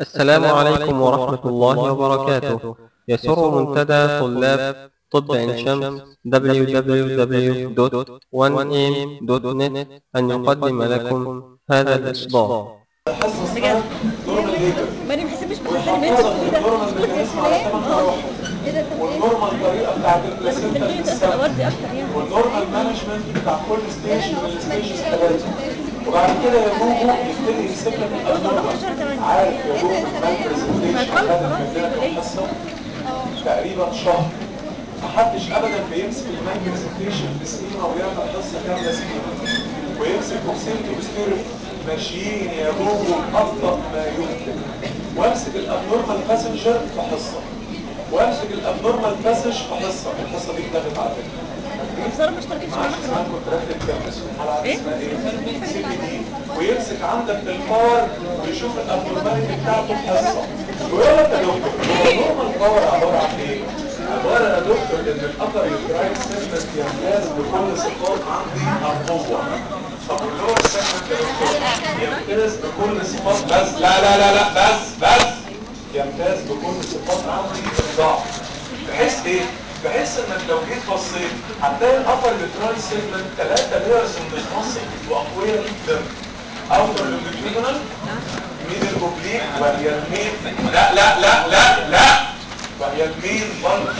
السلام عليكم ورحمة الله وبركاته يسر منتدى طلاب طب عين شمس www.1am.net أن يقدم لكم هذا الإصدار بجد ما انا بحسبش بحسب البيت كده ايه ده طب ايه والنورمال طريقه بتاعت بس البلاسينتا البيت هتبقى وردي اكتر يعني والنورمال مانجمنت بتاع كل ستيج من الستيجز ثلاثه وبعد كده يا جوجو يبتدي يمسك لك الابنورمال عارف يا جوجو البلان برزنتيشن خدت مننا كام حصه تقريبا شهر محدش ابدا بيمسك المان برزنتيشن في سكيما ويعمل حصه كامله سكيما ويمسك بوكسيمتو بستيرف ماشيين يا جوجو ابطا ما يمكن وامسك الابنورمال باسنجر في حصه وامسك الابنورمال باسج في حصه الحصه دي اتلغت على فكره بصراحه ما اشتركتش معلش معاك اسمها كونتراكتد كامبس امال اسمها ايه؟ سي بي دي ويمسك عندك الباور ويشوف الابنورماليتي بتاعته في حصه ويقول لك يا دكتور هو النورمال باور عباره عن ايه؟ عباره يا دكتور ان الابر يوترايت سيجمنت يمتاز بكل صفات عندي القوه طب اللور سيجمنت يا دكتور يمتاز بكل صفات بس لا لا لا لا بس بس يمتاز بكل صفات عندي الضعف بحيث ايه؟ بحيث انك لو جيت بصيت هتلاقي الابر يوترايت سيجمنت ثلاثه لايرز من المصل واقوياء جدا اوتر لونجيتودينال ميدل اوبليك وهي المين لا لا لا لا لا وهي المين بلد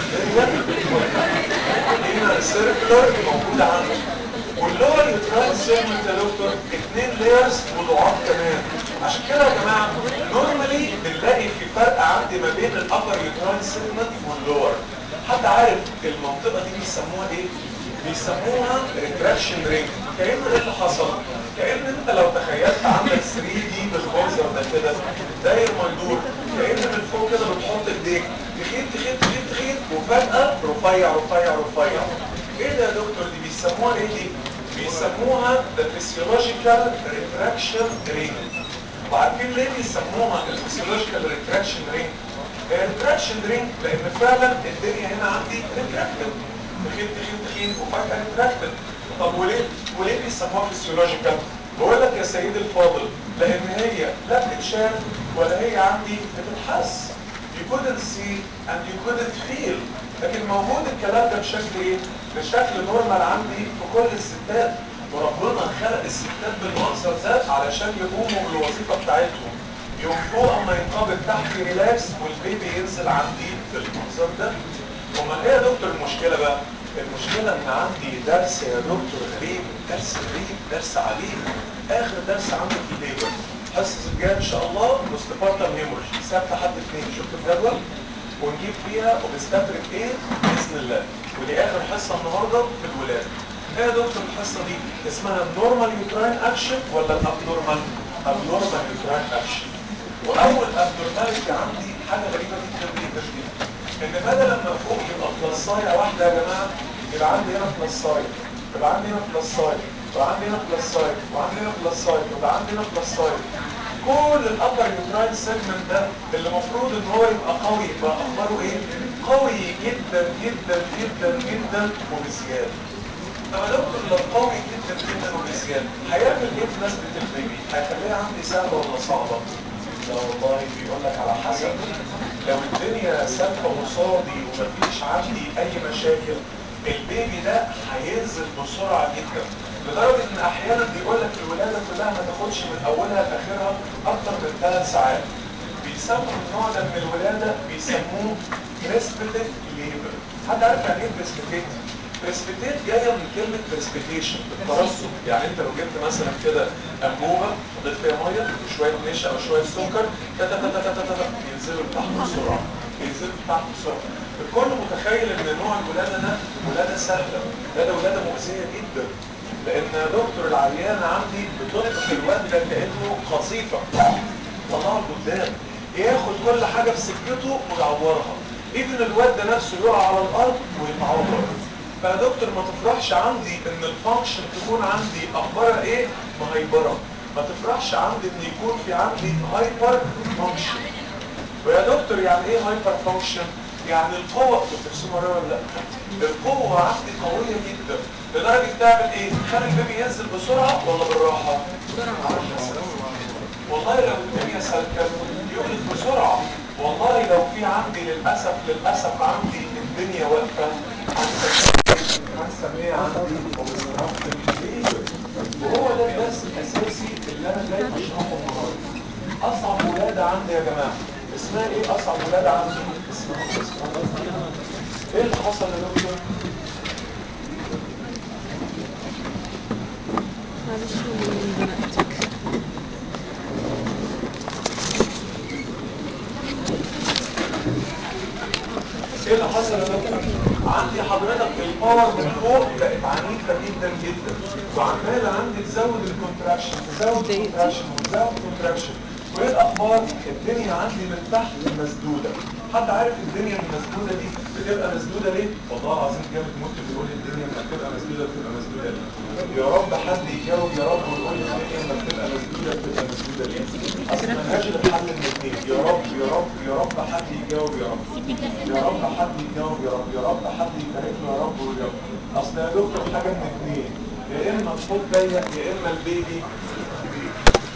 هنا السيركلر موجوده عندك واللور يوترايت سيجمنت يا دكتور اثنين لايرز وضعاف كمان عشان كده يا جماعه نورمالي بنلاقي في فرق عندي ما بين الابر يوترايت سيجمنت واللور حد عارف المنطقه دي بيسموها ايه بيسموها ريتراكشن رينج كأن ايه اللي حصل كأن انت لو تخيلت عندك 3 دي بالفوزر ده كده داير ما يدور كأن من فوق كده بتحط ايديك تخيط تخيط تخيط تخيط وفجأة رفيع رفيع رفيع ايه ده يا دكتور دي بيسموها ايه دي بيسموها the physiological retraction ring وعارفين ليه بيسموها الفسيولوجيكال ريتراكشن رينج ريتراكشن رينج لان فعلا الدنيا هنا عندي ريتراكتد تخين تخين تخين وفجاه ريتراكتد طب وليه وليه بيسموها فسيولوجيكال بقول لك يا سيدي الفاضل لان هي لا بتتشاف ولا هي عندي بتتحس you couldn't see and you couldn't feel لكن موجود الكلام ده بشكل ايه بشكل نورمال عندي في كل الستات وربنا خلق الستات بالمنظر ده علشان يقوموا بالوظيفه بتاعتهم يوم فوق اما ينقبض تحت ريلاكس والبيبي ينزل عندي بالمنظر ده امال ايه يا دكتور المشكله بقى المشكله ان عندي درس يا دكتور غريب درس غريب درس عجيب اخر درس عندي في الليبر حصه الجايه ان شاء الله مستفارتم هيمورج سبت حد اثنين شفت الجدول ونجيب فيها وبستفرق ايه باذن الله ودي اخر حصه النهارده في الولاده ايه يا دكتور الحصه دي اسمها النورمال يوتراين اكشن ولا الابنورمال ابنورمال يوتراين اكشن واول ابنورماليتي عندي حاجه غريبه جدا جدا جدا ان بدل لما فوق يبقى بلصايه واحده يا جماعه يبقى عندي هنا بلصايه يبقى عندي هنا بلصايه يبقى عندي هنا بلصايه وعندي هنا بلصايه يبقى عندي هنا بلصايه كل الابر يوتراين سيجمنت ده اللي المفروض ان هو يبقى قوي يبقى اخباره ايه قوي جدا جدا جدا جدا وبزياده طب يا دكتور لو قوي جدا جدا وبزياده هيعمل ايه في نسبه البيبي هيخليها عندي سهله ولا صعبه لا والله بيقول لك على حسب لو الدنيا سالكه قصادي ومفيش عندي اي مشاكل البيبي ده هينزل بسرعه جدا لدرجه ان احيانا بيقول لك الولاده كلها ما تاخدش من اولها لاخرها اكتر من ثلاث ساعات بيسموا النوع ده من الولاده بيسموه بريسبيتيت ليبر حد عارف يعني ايه بريسبيتيت؟ بريسبيتيت جايه من كلمه بريسبيتيشن الترسب يعني انت لو جبت مثلا كده انبوبه حطيت فيها ميه وشويه نشا او شويه سكر تا تا تا تا تا تا تا ينزلوا لتحت بسرعه ينزلوا لتحت بسرعه الكل متخيل ان نوع الولاده ده ولاده سهله ولاده ولاده مؤذيه جدا لان يا دكتور العيان عندي بتطلق الواد ده كانه قذيفه طلعه لقدام ياخد كل حاجه في سكته ويعورها اذن الواد ده نفسه يقع على الارض ويتعور فيا دكتور ما تفرحش عندي ان الفانكشن تكون عندي اخبارها ايه مهيبره ما تفرحش عندي ان يكون في عندي هايبر فانكشن ويا دكتور يعني ايه هايبر فانكشن يعني القوة بترسمها ولا لا القوة عندي قوية جدا لدرجة تعمل ايه تخلي البيبي ينزل بسرعة ولا بالراحة والله لو الدنيا سالكة يولد في عندي للاسف للاسف عندي الدنيا واقفه هنسميها هنسميها عندي obstructive behavior وهو ده الدرس الاساسي اللي انا جاي اشرحه النهارده اصعب ولاده عندي يا جماعه اسمها ايه اصعب ولاده عندي اسمها obstructive ايه اللي حصل يا دكتور معلش زنقتك ايه اللي حصل يا دكتور؟ عندي حضرتك الباور من فوق بقت عنيفه جدا جدا وعمال عندي تزود الكونتراكشن تزود الكونتراكشن وتزود الكونتراكشن وايه الاخبار؟ الدنيا عندي من تحت مسدوده حد عارف الدنيا المسدوده دي بتبقى مسدوده ليه؟ والله العظيم جامد ممكن تقول لي الدنيا لما بتبقى مسدوده بتبقى مسدوده ليه؟ يا رب حد يجاوب يا رب ويقول لي الدنيا لما بتبقى مسدوده بتبقى مسدوده ليه؟ اصل ملهاش غير حل من الاثنين يا رب يا رب يا رب حد يجاوب يا رب يا رب حد يجاوب يا رب يا رب حد يبارك له يا رب ويا رب اصل يا دكتور حاجه من اثنين يا اما الحوض ضيق يا اما البيبي كبير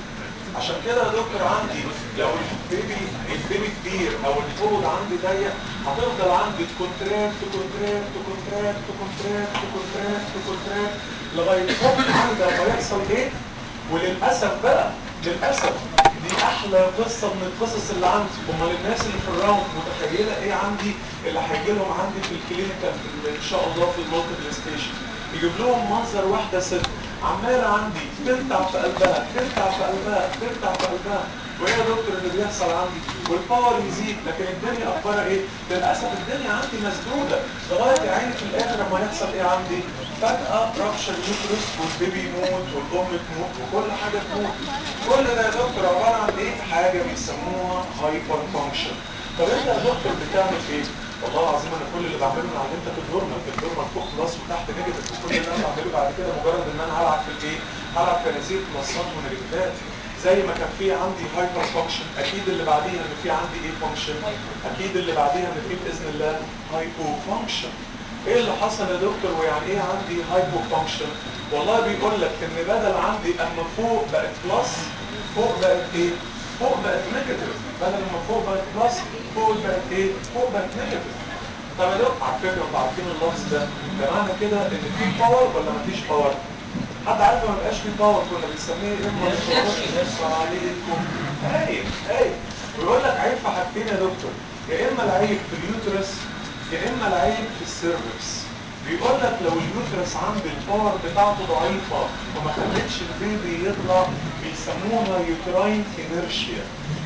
عشان كده يا دكتور عندي لو البيبي البيبي كبير او الحوض عندي ضيق هتفضل عندي تكونتراكت تكونتراكت تكونتراكت تكونتراكت تكونتراكت تكونتراكت لغايه فوق عندي لما يحصل ايه وللاسف بقى للاسف دي احلى قصه من القصص اللي عندي امال الناس اللي في الراوند متخيله ايه عندي اللي هيجي لهم عندي في الكلينيكال ان شاء الله في المالتيبل ستيشن يجيب لهم منظر واحده ست عماله عندي ترتع في قلبها ترتع في قلبها ترتع في قلبها وايه يا دكتور اللي بيحصل عندي والباور يزيد لكن الدنيا اخبارها ايه للاسف الدنيا عندي مسدوده لغايه عيني في الاخر لما يحصل ايه عندي فجاه ربش اليوترس والبيبي يموت والام تموت وكل حاجه تموت كل ده يا دكتور عباره عن ايه حاجه بيسموها هايبر فانكشن طب انت يا دكتور بتعمل ايه والله العظيم انا كل اللي بعمله انا علمتك النورمال النورمال فوق بلس وتحت نيجاتيف وكل اللي انا بعمله بعد كده مجرد ان انا هلعب في الايه هلعب فنازير بلسات ونيجاتيفات زي ما كان في عندي هايبر فانكشن اكيد اللي بعديها ان في عندي ايه فانكشن اكيد اللي بعديها ان في باذن الله هايبو فانكشن ايه اللي حصل يا دكتور ويعني ايه عندي هايبو فانكشن والله بيقول لك ان بدل عندي اما فوق بقت بلس فوق بقت ايه فوق بقت نيجاتيف بدل ما فوق بقت بلس فوق بقت ايه فوق بقت نيجاتيف طب يا دكتور على فكره انتوا عارفين اللفظ ده ده معنى كده ان في باور ولا مفيش باور حد عارف ما بقاش في باور كنا بنسميه ايه ما نشربش عليكم هايل هايل ويقول لك عيب في حاجتين يا دكتور يا اما العيب في اليوترس يا اما العيب في السيرفكس بيقول لك لو اليوترس عند الباور بتاعته ضعيفه وما خلتش البيبي يطلع بيسموها يوتراين انيرشيا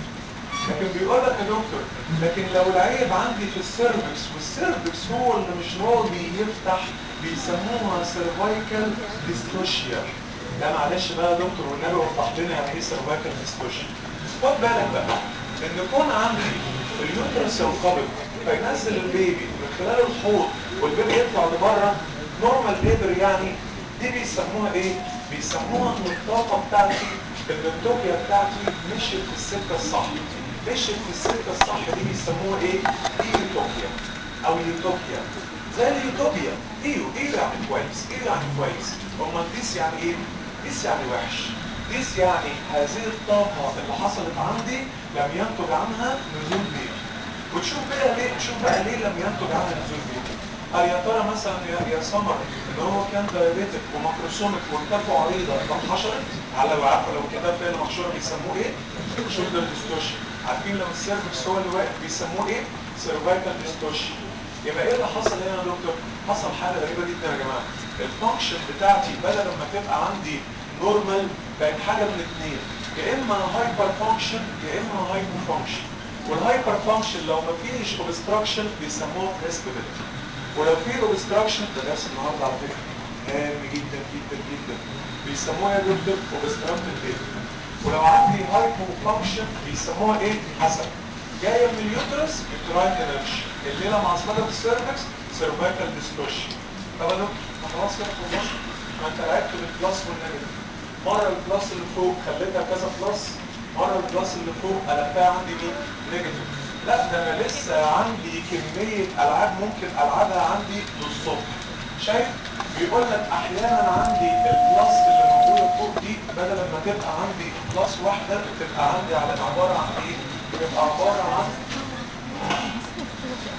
لكن بيقول لك يا دكتور لكن لو العيب عندي في السيرفكس والسيرفكس هو اللي مش راضي يفتح بيسموها سيرفايكال ديستوشيا لا معلش بقى يا دكتور والنبي وضح لنا يعني ايه سيرفايكال ديستوشيا خد بالك بقى ان يكون عندي اليوترس ينقبض فينزل البيبي من خلال الحوض والبيبي يطلع لبره نورمال ليبر يعني دي بيسموها ايه؟ بيسموها ان الطاقه بتاعتي البنتوكيا بتاعتي مشيت في السكه الصح مشيت في السكه الصح دي بيسموها ايه؟ ايوتوبيا او يوتوبيا زي اليوتوبيا ايو ايو يعني كويس ايو يعني كويس امال ديس يعني ايه؟ ديس يعني وحش ديس يعني هذه الطاقه اللي حصلت عندي لم ينتج عنها نزول بيبي وتشوف بقى ليه شوف بقى ليه لم ينتج عنها نزول بيبي هل يا ترى مثلا يا, يا سمر ان هو كان دايابيتك وماكروسومك وكتافه عريضه فانحشرت على لو عارفه لو الكتاف هي اللي محشوره بيسموه ايه؟ شولدر ديستوشن عارفين لو السيرفكس هو اللي واقف بيسموه ايه؟ سيرفايكال ديستوشن يبقى ايه اللي حصل هنا يا دكتور؟ حصل حاجه غريبه جدا يا جماعه الفانكشن بتاعتي بدل ما تبقى عندي نورمال بقت حاجه من اثنين يا اما هايبر فانكشن يا اما هايبو فانكشن والهايبر فانكشن لو ما فيش اوبستراكشن بيسموه بريسبيليتي ولو في اوبستراكشن ده درس النهارده على فكره هام جدا جدا جدا بيسموها يا دكتور اوبستراكتد بيبي ولو عندي هايبو فانكشن بيسموها ايه حسب جايه من اليوترس يوتراين انرجي الليله معصلجه في السيرفكس سيرفايكال ديستوشن طب يا دكتور ما خلاص كده خلصنا ما انت لعبت بالبلس والنيجاتيف مره البلس اللي فوق خليتها كذا بلس مره البلس اللي فوق قلبتها عندي مين نيجاتيف لا ده انا لسه عندي كميه العاب ممكن العبها عندي للصبح شايف بيقول لك احيانا عندي البلس اللي موجوده فوق دي بدل ما تبقى عندي بلس واحده تبقى عندي على عباره عن ايه؟ تبقى عباره عن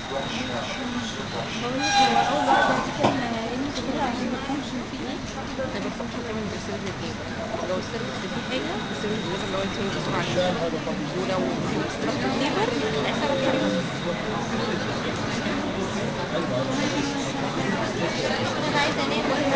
وحش وحش صوت وحش بقول لك هو اول واحده دي كان انت كده عشان الفانكشن فيه ايه هيبقى فانكشن كمان بالسيرفيس ليبر لو السيرفيس فيه حاجه السيرفيس ليبر اللي هو يسوي بسرعه عليه ولو في obstructed ليبر هيحصل كاريوس انا عايزه انام وهو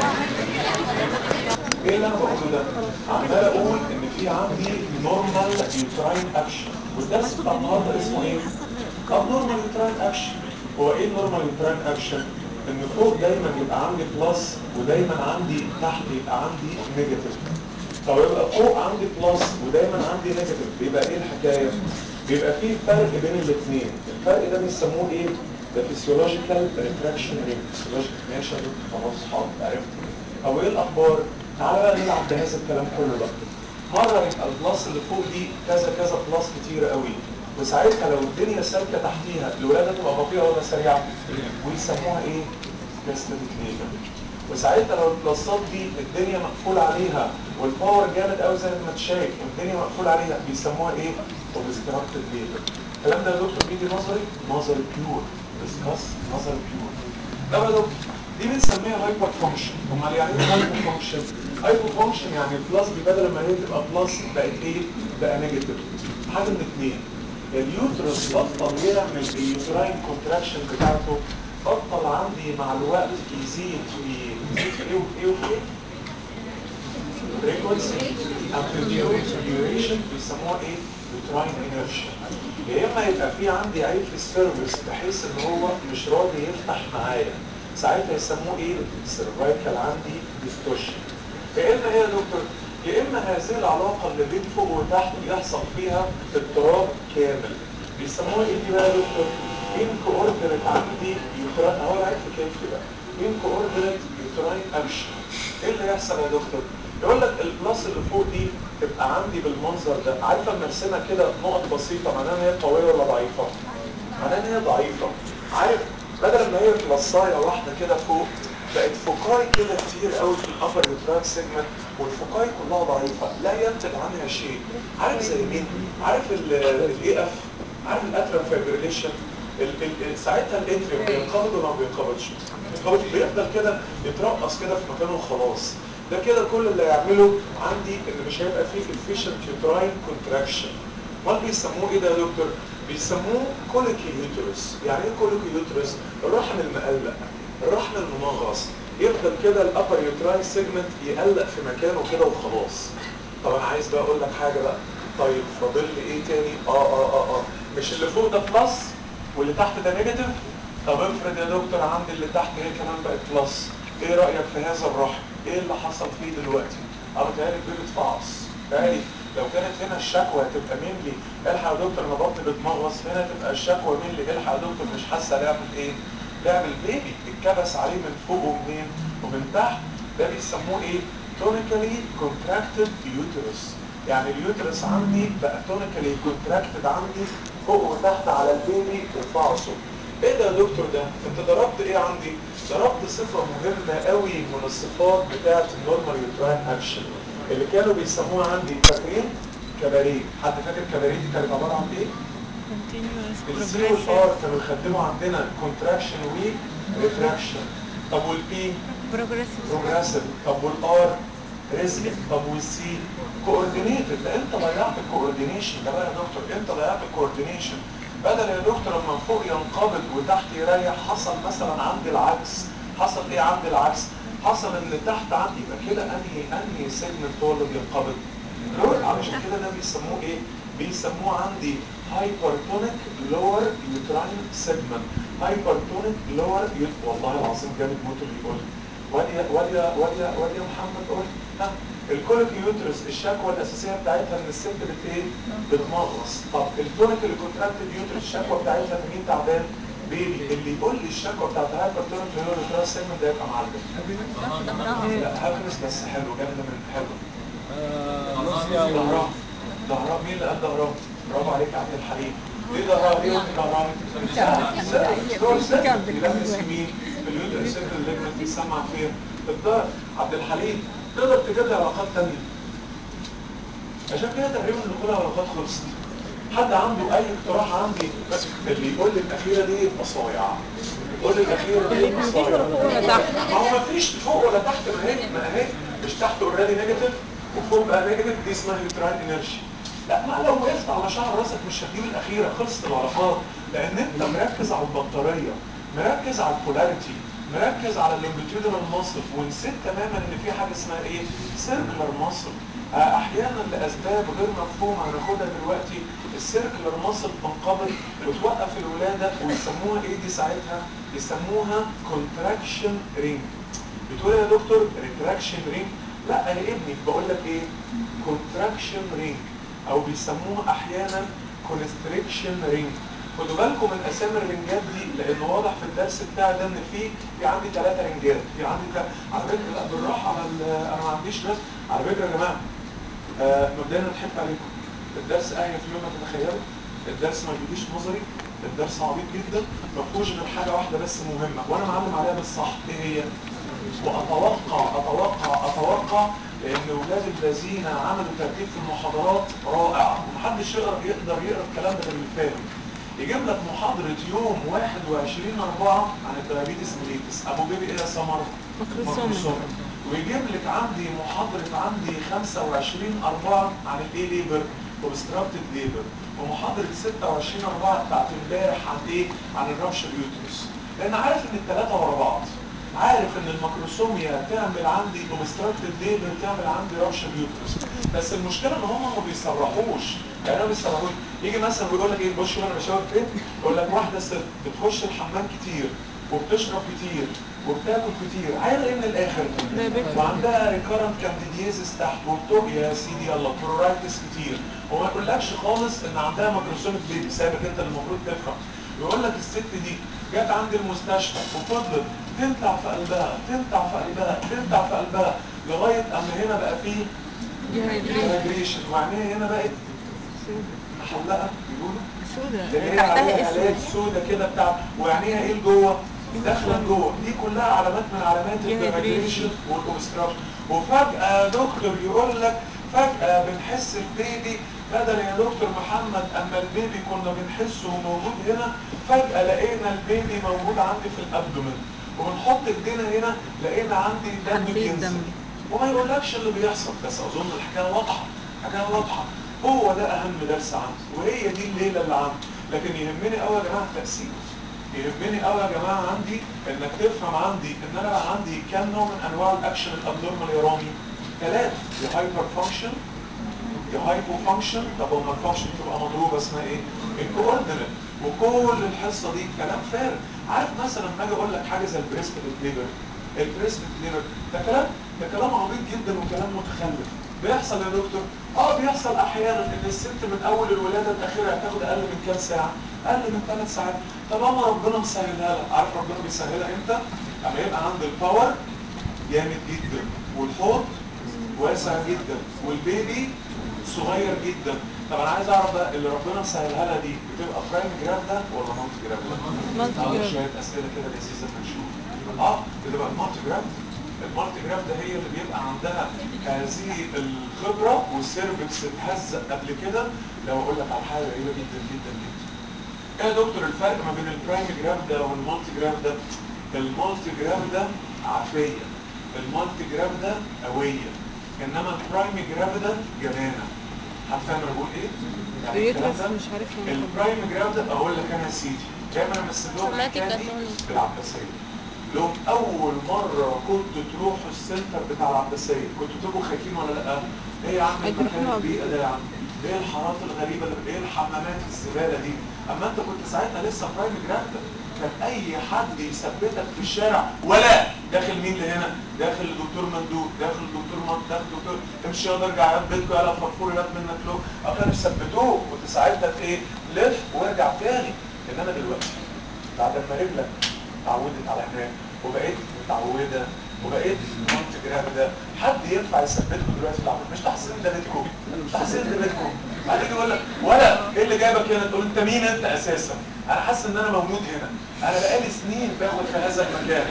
ايه اللي انا بقوله ده؟ عمال اقول ان في عندي نورمال يوتراين اكشن والدرس بتاع النهارده اسمه ايه؟ طب نورمال يوتراين اكشن هو ايه النورمال يوتراين اكشن؟ ان فوق دايما يبقى عندي بلس ودايما عندي تحت يبقى عندي نيجاتيف طب يبقى فوق عندي بلس ودايما عندي نيجاتيف بيبقى ايه الحكايه؟ بيبقى في فرق بين الاثنين الفرق ده بيسموه ايه؟ ده فيسيولوجيكال ريتراكشن ريت فيسيولوجيكال ماشي يا دكتور خلاص حاضر عرفت طب وايه الاخبار؟ تعالى بقى نلعب بهذا الكلام كله بقى مره يبقى البلس اللي فوق دي كذا كذا بلس كتير قوي وساعتها لو الدنيا سالكه تحتيها الولاده تبقى بطيئه ولا سريعه ويسموها ايه؟ جاستريك ليبر وساعتها لو البلاسات دي الدنيا مقفول عليها والباور جامد قوي زي ما انت شايف والدنيا مقفول عليها بيسموها ايه؟ اوبستراكتد ليبر الكلام ده يا دكتور بيجي نظري نظري بيور ديسكاس نظري بيور ده بقى دكتور دي بنسميها هايبر فانكشن امال يعني ايه هايبر فانكشن هايبر فانكشن يعني البلس دي بدل ما هي تبقى بلس بقت ايه بقى نيجاتيف حاجه من اثنين اليوترس بطل يعمل اليوتراين كونتراكشن بتاعته بطل عندي مع الوقت يزيد في يزيد في ايه وفي ايه وفي ايه frequency amplitude duration بيسموها ايه يوتراين inertia يا اما يبقى في عندي عيب في السيرفيس بحيث ان هو مش راضي يفتح معايا ساعتها يسموه ايه سيرفايكال عندي ديستورشن يا اما ايه يا دكتور يا اما هذه العلاقه اللي بين فوق وتحت يحصل فيها اضطراب كامل بيسموها ايه دي بقى يا دكتور انكوردينيت عندي يوتراين اهو العيب في كيفي بقى انكوردينيت يوتراين اكشن ايه اللي يحصل يا دكتور يقول لك البلس اللي فوق دي تبقى عندي بالمنظر ده عارفه لما ارسمها كده نقط بسيطه معناها ان هي قويه ولا ضعيفه معناها ان هي ضعيفه عارف بدل ما هي بلصايه واحده كده فوق بقت فوقاي كده كتير قوي في الابر يوتراك سيجمنت والفوقاي كلها ضعيفه لا ينتج عنها شيء عارف زي مين عارف الاي اف عارف الاتريال فايبريليشن ساعتها الاتريوم بينقبض ولا ما بينقبضش بينقبض بيفضل كده يترقص كده في مكانه وخلاص ده كده كل اللي يعمله عندي ان مش هيبقى فيه efficient uterine contraction امال بيسموه ايه ده يا دكتور بيسموه كوليكي يوترس يعني ايه كوليكي يوترس الرحم المقلق الرحم المنغص يفضل كده الابر يوتراين سيجمنت يقلق في مكانه كده وخلاص طب انا عايز بقى اقول لك حاجه بقى طيب فاضل لي ايه تاني اه اه اه اه مش اللي فوق ده بلس واللي تحت ده نيجاتيف طب افرض يا دكتور عندي اللي تحت هي كمان بقت بلس ايه رايك في هذا الرحم ايه اللي حصل فيه دلوقتي اه بتهيألي البيبي اتفعص تهيألي لو كانت هنا الشكوى هتبقى مين لي الحق يا دكتور انا بطني بتمغص هنا تبقى الشكوى مين لي الحق يا دكتور مش حاسه نعمل ايه نعمل بيبي اتكبس عليه من فوق ومنين ومن تحت ده بيسموه ايه تونيكالي كونتراكتد يوترس يعني اليوترس عندي بقى تونيكالي كونتراكتد عندي فوق وتحت على البيبي وفعصه ايه ده يا دكتور ده انت ضربت ايه عندي ضربت صفة مهمة قوي من الصفات بتاعت النورمال يوتراين اكشن اللي كانوا بيسموها عندي فاكرين كباريه حد فاكر كباريه دي كانت عبارة عن ايه continuous السي والار كانوا يخدموا عندنا كونتراكشن وي ريتراكشن طب والبي progressive بروجريسيف طب والار ريزك طب والسي كوردينيتد ده انت ضيعت الكوردينيشن ده بقى يا دكتور انت ضيعت الكوردينيشن بدل يا دكتور لما فوق ينقبض وتحت يريح حصل مثلا عندي العكس حصل ايه عندي العكس حصل ان تحت عندي يبقى كده انهي انهي سيجمنت هو اللي بينقبض لور علشان كده ده بيسموه ايه بيسموه عندي هايبرتونيك لور يوتراين سيجمنت هايبرتونيك لور والله العظيم جامد موت اللي يقول وليا وليا وليا وليا محمد قول ها الكوليك يوترس الشكوى الاساسيه بتاعتها ان الست بت ايه بتمغص طب التونيك اللي كونتراكتد يوترس الشكوى بتاعتها ان مين تعبان بيبي اللي يقول لي الشكوى بتاعت الهايبرتونيك لور يوتراين سيجمنت ده يبقى معلم لا هاكنس بس حلو جامده من حلو ظهرها ظهرها مين اللي قال ظهرها؟ برافو عليك يا عبد الحليم ليه ظهرها؟ ليه قلت ظهرها؟ ستور سيجمنت بيلمس في مين؟ في اليوتر سيجمنت الليجمنت بيسمع فين؟ في الظهر عبد الحليم تقدر تجيب لي علاقات تانية عشان كده تقريبا ان كل العلاقات خلصت حد عنده اي اقتراح عندي بس اللي يقول لي الاخيره دي يبقى صايع يقول لي الاخيره دي يبقى مفيش صايع ولا فوق ولا تحت. ما هو مفيش فوق ولا تحت ما هي ما هي مش تحت اوريدي نيجاتيف وفوق بقى نيجاتيف دي اسمها يوتراين انرجي لا ما لو وقفت على شعر راسك مش هتجيب الاخيره خلصت العلاقات لان انت مركز على البطاريه مركز على البولاريتي مركز على اللونجيتيودنال ماسل ونسيت تماما ان في حاجه اسمها ايه سيركلر ماسل احيانا لاسباب غير مفهومه هناخدها دلوقتي السيركلر ماسل تنقبض وتوقف الولاده ويسموها ايه دي ساعتها يسموها كونتراكشن رينج بتقول يا دكتور ريتراكشن رينج لا يا ابني بقول لك ايه كونتراكشن رينج او بيسموها احيانا كونستريكشن رينج خدوا بالكم من اسامي الرنجات دي لان واضح في الدرس بتاعي ده ان في في عندي ثلاثه رنجات في عندي تل... على فكره لا بالراحه على ال... انا ما عنديش بس على فكره يا جماعه آه مبدئيا انا ضحكت عليكم الدرس اهيف مما تتخيلوا الدرس ما بيجيش نظري الدرس عبيط جدا ما فيهوش غير حاجه واحده بس مهمه وانا معلم عليها بالصح ايه هي؟ واتوقع اتوقع اتوقع لان ولاد الذين عملوا ترتيب في المحاضرات رائع ومحدش يقدر يقدر يقرا الكلام ده غير اللي فاهم يجيب لك محاضرة يوم 21 4 عن الديابيتس ميليتس ابو بيبي ايه يا سمر؟ ماكروسومي. ماكروسومي. ويجيب لك عندي محاضرة عندي 25 4 عن الايه ليبر اوبستراكتد ليبر ومحاضرة 26 4 بتاعت امبارح عن ايه؟ عن الرابشر يوترس لان عارف ان الثلاثة ورا بعض عارف ان الماكروسوميا تعمل عندي اوبستراكتد ليبر تعمل عندي رابشر يوترس بس المشكله ان هم ما بيصرحوش يعني ما بيصرحوش يجي مثلا ويقول لك ايه بص وانا بشاور فين يقول لك واحده ست بتخش الحمام كتير وبتشرب كتير وبتاكل كتير عايزه ايه من الاخر Diabetes. وعندها ريكارنت كانديديزيس تحت وبتوق يا سيدي يلا برورايتس كتير وما يقولكش خالص ان عندها ماكروسوميك بيبي سابق انت اللي المفروض تفهم يقول لك الست دي جت عند المستشفى وفضلت تنتع في قلبها تنتع في قلبها تنتع في قلبها لغايه اما هنا بقى فيه ديهايدريشن وعينيها هنا بقت محلقه بيقولوا سودا اللي هي تحتها عليها آلات اسود سودة كده بتاع وعينيها ايه لجوه داخله لجوه دي كلها علامات من علامات Dehydration. الديهايدريشن والاوبستراكشن وفجاه يا دكتور يقول لك فجاه بنحس البيبي بدل يا دكتور محمد اما البيبي كنا بنحسه موجود هنا فجاه لقينا البيبي موجود عندي في الابدومن وبنحط ايدينا هنا لقينا عندي دم حنفية بينزل دم. وما يقولكش اللي بيحصل بس اظن الحكايه واضحه حكايه واضحه هو ده اهم درس عندي وهي دي الليله اللي عندي لكن يهمني قوي يا جماعه التاثير يهمني قوي يا جماعه عندي انك تفهم عندي ان انا بقى عندي كام نوع من انواع الاكشن الابنورمال يا رامي ثلاثه يا هايبر فانكشن يا هايبو فانكشن طب وما الفانكشن تبقى مضروبه اسمها ايه؟ الكوردينيت وكل الحصه دي كلام فارغ عارف مثلا لما اجي اقول لك حاجه زي البريسبت ليبر البريسبت ليبر ده كلام ده كلام عبيط جدا وكلام متخلف بيحصل يا دكتور اه بيحصل احيانا ان الست من اول الولاده لاخرها تاخد اقل من كام ساعه اقل من ثلاث ساعات طالما ربنا مسهلها لها عارف ربنا بيسهلها امتى اما يبقى عند الباور جامد جدا والحوض واسع جدا والبيبي صغير جدا طب انا عايز اعرف بقى اللي ربنا مسهلها لها دي بتبقى برايم جرافدا ولا مالتي جرافدا؟ مالتي آه، جرافدا. شويه اسئله كده لذيذه هنشوف اه بتبقى المالتي جرافدا المالتي جرافدا هي اللي بيبقى عندها هذه الخبره والسيرفكس اتهزق قبل كده لو اقول لك على حاجه غريبه جدا جدا جدا ايه يا دكتور الفرق ما بين البرايم جراف ده والمالتي جراف ده المالتي جراف ده عافيه المالتي جراف ده قويه انما البرايم جراف ده جبانه هتفهم انا بقول ايه؟ يعني الكلام بيدرس ده مش عارف يعمل البرايم جراف ده اقول لك انا يا سيدي دايما امثل لهم الحكايه دي بالعباسيه لهم اول مره كنت تروحوا السنتر بتاع العباسيه كنتوا تبقوا خايفين ولا لا؟ ايه يا عم أيوة، المكان إحنا البيئه ده يا عم؟ ايه الحارات الغريبه اللي ايه الحمامات الزباله دي؟ اما انت كنت ساعتها لسه برايم جراف ده كان اي حد يثبتك في الشارع ولا داخل مين لهنا داخل الدكتور مندوب داخل الدكتور مند داخل الدكتور امشي يلا ارجع يا بيتكم يلا فرفور يلا منك له اه كانوا يثبتوك كنت ساعتها في ايه لف وارجع تاني انما دلوقتي بعد ما رجلك اتعودت على هناك وبقيت متعوده وبقيت كنت جرافده حد ينفع يثبتكم دلوقتي في العمل مش تحسين ده بيتكم مش تحسين ده بيتكم بعد يجي يقول لك ولا ايه اللي جايبك هنا تقول انت مين انت اساسا انا حاسس ان انا مولود هنا انا بقالي سنين باخد في هذا المكان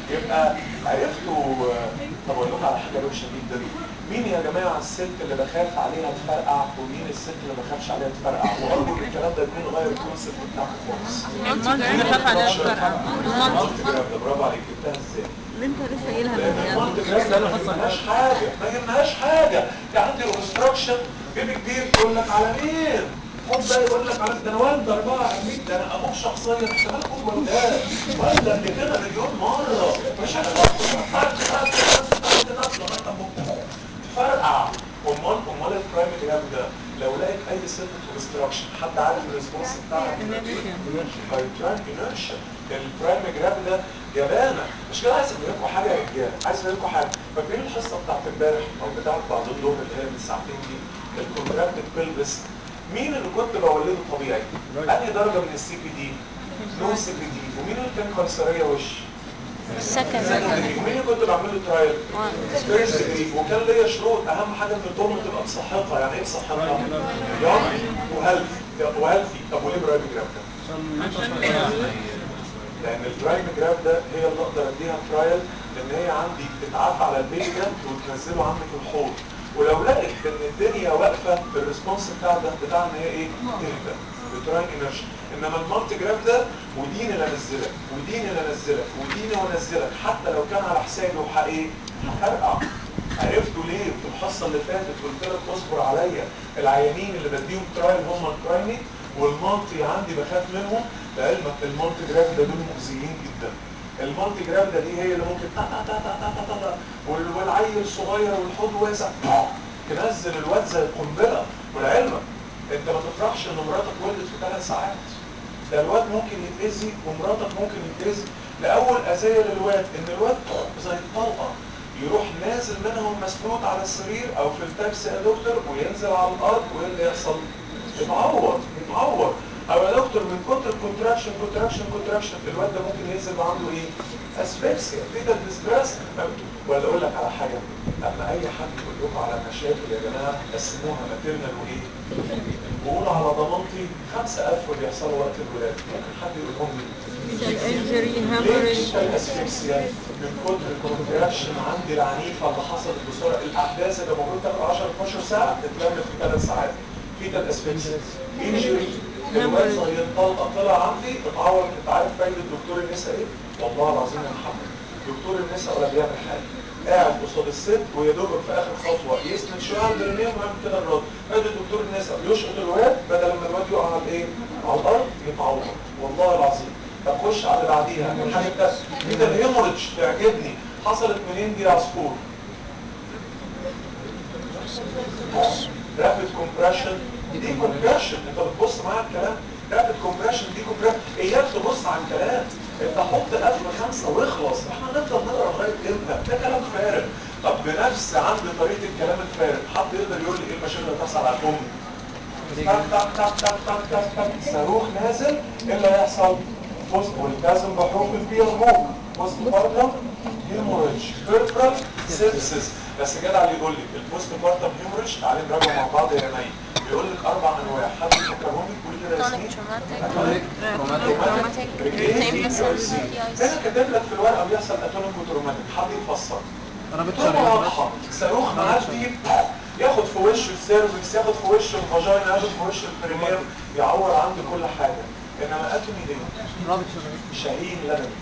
يبقى عرفتوا طب اقول لكم على حاجه روشه جدا مين يا جماعه الست اللي بخاف عليها تفرقع ومين الست اللي ما بخافش عليها تفرقع وارجو ان الكلام ده يكون غير الكونسيبت بتاعكم خالص المالتي جرام خاف عليها تفرقع المالتي جرام ده برافو عليك جبتها ازاي اللي انت لسه قايلها لان من المالتي جرام ده ما يهمهاش حاجه ما يهمهاش حاجه يعني عندي اوبستراكشن بيبي كبير يقول لك على مين خد ده يقول لك على ده انا والد اربعه امين ده انا ابوك شخصيا احتمال اكون ولدان والد قبل كده مليون مره مش فرقع امال امال البرايم جرام ده لو لقيت اي سنه اوبستراكشن حد عارف الريسبونس بتاعها البرايم انرشيا البرايم جرام ده جبانه مش كده عايز اقول لكم حاجه يا رجاله عايز اقول لكم حاجه فاكرين الحصه بتاعت امبارح او بتاعت بعد الظهر اللي هي من ساعتين دي الكونتراكتد بيلبس مين اللي كنت بولده طبيعي؟ انهي درجه من السي بي دي؟ نو سي بي دي ومين اللي كان قيصريه وش؟ السكن سكندري ومين اللي كنت بعمل له ترايل؟ فيرست ديجري وكان ليا شروط اهم حاجه ان الام تبقى بصحتها يعني ايه بصحتها؟ يونج وهيلثي وهيلثي طب وليه برايم جرام ده؟ لان البرايم جرام ده هي اللي اقدر اديها ترايل ان هي عندي تتعافى على البيبي ده وتنزله عندي في الحوض ولو لقيت ان الدنيا واقفه الريسبونس بتاع ده بتاع ان هي ايه؟ تهدى بتراين انرجي انما المالتي جرام ده ودين اللي انزلك ودين اللي انزلك ودين وانزلك حتى لو كان على حسابي وحقيقي هفرقع عرفتوا ليه في الحصه اللي فاتت قلت لك اصبر عليا العيانين اللي بديهم ترايل هم البرايمي والمالتي عندي بخاف منهم لعلمك المالتي جرام ده دول مؤذيين جدا المالتي جرام ده دي هي اللي ممكن تا تا تا تا تا تا تا وال- والعيل صغير والحوض واسع تنزل الواد زي القنبله ولعلمك انت ما تفرحش ان مراتك ولدت في ثلاث ساعات ده الواد ممكن يتأذي ومراتك ممكن يتأذي لأول أذية للواد إن الواد زي الطلقة يروح نازل منهم مسنود على السرير أو في التاكسي يا دكتور وينزل على الأرض وإيه اللي يحصل؟ يتعور يتعور أو يا دكتور من كتر الكونتراكشن كونتراكشن كونتراكشن الواد ده ممكن ينزل عنده إيه؟ اسفكسيا فيتال ديستريس ولا أقول لك على حاجة أما أي حد يقول لكم على مشاكل يا جماعة قسموها ماتيرنال وإيه؟ وقولوا على ضمانتي 5000 بيحصلوا وقت الولادة ممكن حد يقولهم لي انجري ليه هامرج الاسفكسيا من كتر الكونتراكشن عندي العنيفة اللي حصلت بسرعة الأحداث اللي المفروض تاخد 10 12 ساعة اتلمت في 3 ساعات في ده الاسفكسيا انجري الواد زي الطلقة طلع عندي اتعور انت عارف فايدة دكتور النساء ايه؟ والله العظيم يا محمد دكتور النساء ولا بيعمل حاجة قاعد قصاد الست ويا دوبك في اخر خطوه يسند شويه على البريمير ويعمل كده الرد ادي الدكتور النساء يشقط الواد بدل ما الواد يقع على الايه؟ على الارض يتعور والله العظيم طب خش على اللي بعديها الحاجه التانيه دي ده الهيموريدج تعجبني حصلت منين دي يا عصفور؟ رابid compression دي compression انت بتبص معايا الكلام رابid compression دي compression اياك تبص على الكلام انت حط قفل خمسه واخلص احنا هنفضل نقرا لغايه امتى ده كلام فارغ طب بنفس عند طريقه الكلام الفارغ حد يقدر يقول لي ايه المشاكل اللي هتحصل على الام تك تك تك تك تك تك تك صاروخ نازل ايه اللي هيحصل؟ وسط والتزم بحروف البي ارجوك وسط بارتم هيموريدج بيرفرال سيبسس بس جدع اللي يقول لي البوست بارتم هيموريدج تعالى نراجع مع بعض يا مي بيقول لك اربع انواع حد يفكرهم لي قولي كده يا ياسمين تروماتيك هنا كاتب لك في الورقه بيحصل اتونيك وتروماتيك حد يفسر رابط طبعا شرايين واضحه صاروخ معدي ياخد في وش السيرفكس ياخد في وش الفاجينا ياخد في وش البريمير يعور عنده كل حاجه انما اتومي دي رابط شرايين شاهين لبني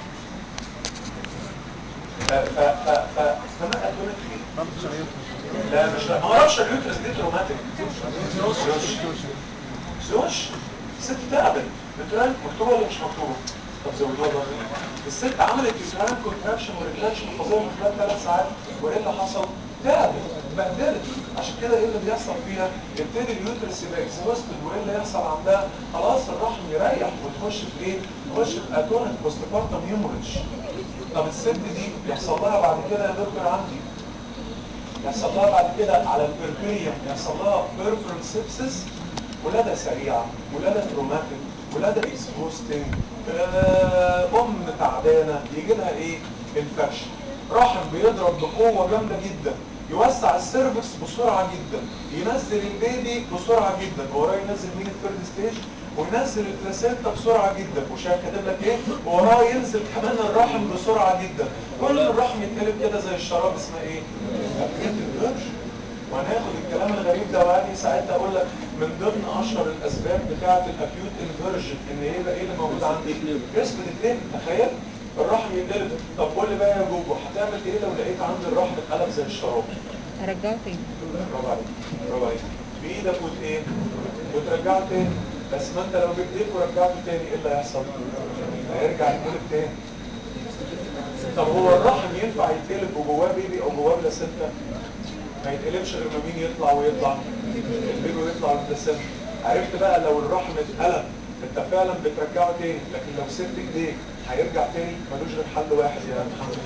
ف ف ف ف فما اتونيك ايه؟ رابط شرايين لا مش ما اعرفش اليوترس دي تروماتيك زوش زوش ست تعبت بتران مكتوبه ولا مش مكتوبه؟ طب زودوها بقى الست عملت يوتران كونتراكشن وريتراكشن فظيع في خلال ثلاث ساعات وايه اللي حصل؟ تعبت بهدلت عشان كده ايه اللي بيحصل فيها؟ يبتدي اليوترس يبقى اكزوستد وايه اللي يحصل عندها؟ خلاص الرحم يريح وتخش في ايه؟ تخش في اتونيك بوست بارتم هيموريدج طب الست دي يحصل لها بعد كده يا دكتور عندي يحصل لها بعد كده على البربريم يحصل لها بيربرال سيبسس ولادة سريعة ولادة تروماتيك ولادة اكسبوستنج ام تعبانة يجي لها ايه انفكشن رحم بيضرب بقوة جامدة جدا يوسع السيرفكس بسرعه جدا ينزل البيبي بسرعه جدا وراه ينزل مين الثيرد ستيج وينزل البلاسينتا بسرعه جدا وشايف كاتب لك ايه وراه ينزل كمان الرحم بسرعه جدا كل الرحم يتقلب كده زي الشراب اسمها ايه؟ الفيرجن وهناخد الكلام الغريب ده وهاني ساعتها اقول لك من ضمن اشهر الاسباب بتاعه الاكيوت انفيرجن ان ايه بقى ايه اللي موجود عندي؟ جسم الاثنين تخيل الرحم يتقلب طب قول لي بقى يا جوجو هتعمل ايه لو لقيت عندي الرحم اتقلب زي الشراب؟ هرجعه تاني برافو عليك برافو عليك بايدك وت ايه؟ وترجعه تاني بس ما انت لو بايديك ورجعته تاني ايه اللي هيحصل؟ هيرجع يتقلب تاني طب هو الرحم ينفع يتقلب وجواه بيبي او جواه بلاسنتا؟ ما يتقلبش غير ما مين يطلع ويطلع البيبي ويطلع البلاسنتا عرفت بقى لو الرحم اتقلب انت فعلا بترجعه تاني لكن لو سبت ايديك هيرجع تاني ملوش غير حل واحد يا محمد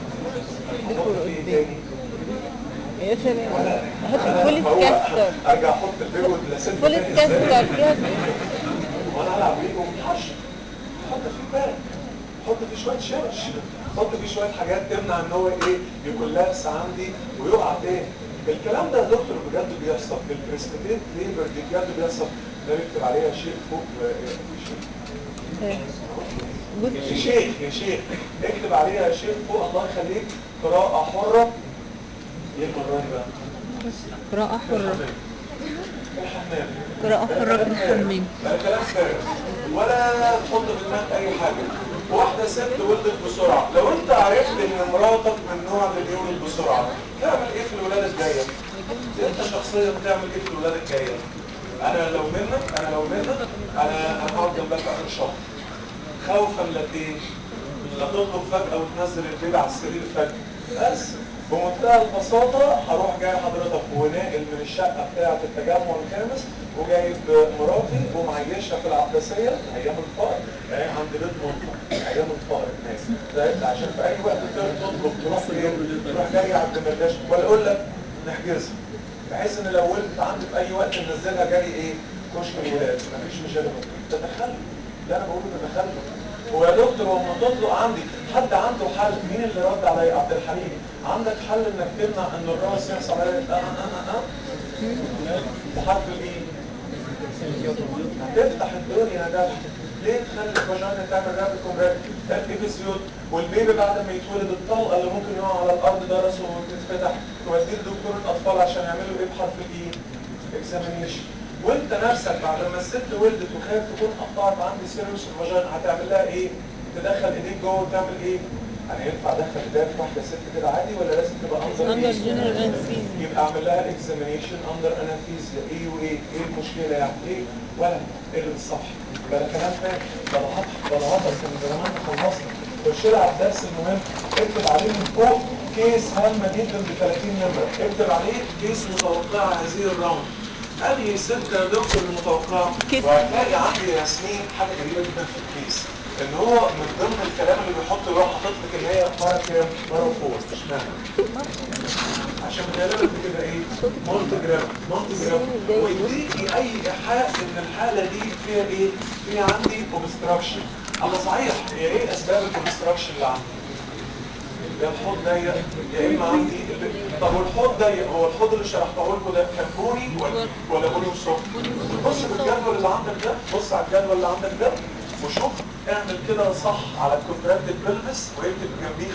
حط فيه تاني يا سلام ولا احط أنا فول هو كاستر ارجع احط البيبي والبلاسنتا فول تاني كاستر إزاي؟ فيها وانا هلعب بيه ومتحش حط فيه بارك حط فيه شويه شرش حط فيه شويه حاجات تمنع ان هو ايه يكون لابس عندي ويقع تاني الكلام ده يا دكتور بجد بيحصل في البريستيت ليبر دي بجد بيحصل ده بيكتب عليها شيء فوق آه، يا شيخ يا شيخ اكتب عليها يا شيخ فوق الله يخليك قراءة حرة ايه المرة دي بقى؟ قراءة حرة الحمام قراءة حرة في الحمام ده كلام فارغ ولا تحط في دماغك اي حاجه واحده ست ولدت بسرعه لو انت عرفت ان مراتك من نوع اللي بيولد بسرعه تعمل ايه في الولاده الجايه انت شخصيا تعمل ايه في الولاده الجايه انا لو منك انا لو منك انا انا هقعد جنبك اخر شهر خوفا لا ايه لا تطلب فجاه وتنزل البيبي على السرير فجاه بس بمنتهى البساطة هروح جاي حضرتك وناقل من الشقة بتاعة التجمع الخامس وجايب مراتي ومعيشها في العباسية أيام الفقر يعني عند بيت مامتها أيام الفقر هناك ده- ده عشان في أي وقت تقدر تطلب تروح فين تروح جاي عند مرداش ولا أقول لك نحجزها بحيث إن لو ولدت عندي في أي وقت ننزلها جاي إيه كشك الولاد مفيش مشاكل ده تخلف ده أنا بقوله ده تخلف هو يا دكتور هو لما تطلق عندي حد عنده حل مين اللي رد عليا عبد الحليم عندك حل انك تمنع ان الراس يحصل عليه اه اه اه اه بحرف الايه هتفتح الدنيا يا جدع ليه تخلي الفاجينا تعمل رابط كومبريت الابيزيود والبيبي بعد ما يتولد الطلقه اللي ممكن يقع على الارض ده راسه وتتفتح توديه لدكتور الاطفال عشان يعملوا ايه بحرف الايه اكزامينيشن وانت نفسك بعد ما الست ولدت وخايف تكون قطعت عندي سيروس الفاجينا هتعمل لها ايه؟ تدخل ايديك جوه وتعمل ايه؟ انا ينفع ادخل ايديا في واحده ست كده عادي ولا لازم تبقى اندر Under general anesthesia. يبقى اعمل لها اكزامينيشن اندر انستيزيا ايه وايه؟ ايه المشكله يعني؟ ايه؟ ولا اقلب الصفحه يبقى ده كلام فاهم ده الهطح ده الهطح كان زمان خلصنا خش لها على الدرس المهم اكتب عليه من فوق كيس هامه جدا ب 30 نمره اكتب عليه كيس متوقعه هذه الراوند انهي ست يا دكتور المتوقعه كيس. وهتلاقي عندي يا ياسمين حاجه غريبه جدا في الكيس ان هو من ضمن الكلام اللي بيحط اللي هو حاطط لك ان هي بارا كام بارا فور مش معنى عشان غالبا بتبقى ايه مونت جرام مونت جرام ويديكي اي ايحاء ان الحاله دي فيها ايه فيها عندي اوبستراكشن الله صحيح هي ايه اسباب الاوبستراكشن اللي عندي يا الحوض ضيق يا اما عندي الب- طب والحوض ضيق هو الحوض اللي شرحته لكم ده كان بوني ولا ولا بوني وصفر بص في الجدول اللي عندك ده بص على الجدول اللي عندك ده وشوف اعمل كده صح على الكونتراكتد بلفس واكتب جنبيه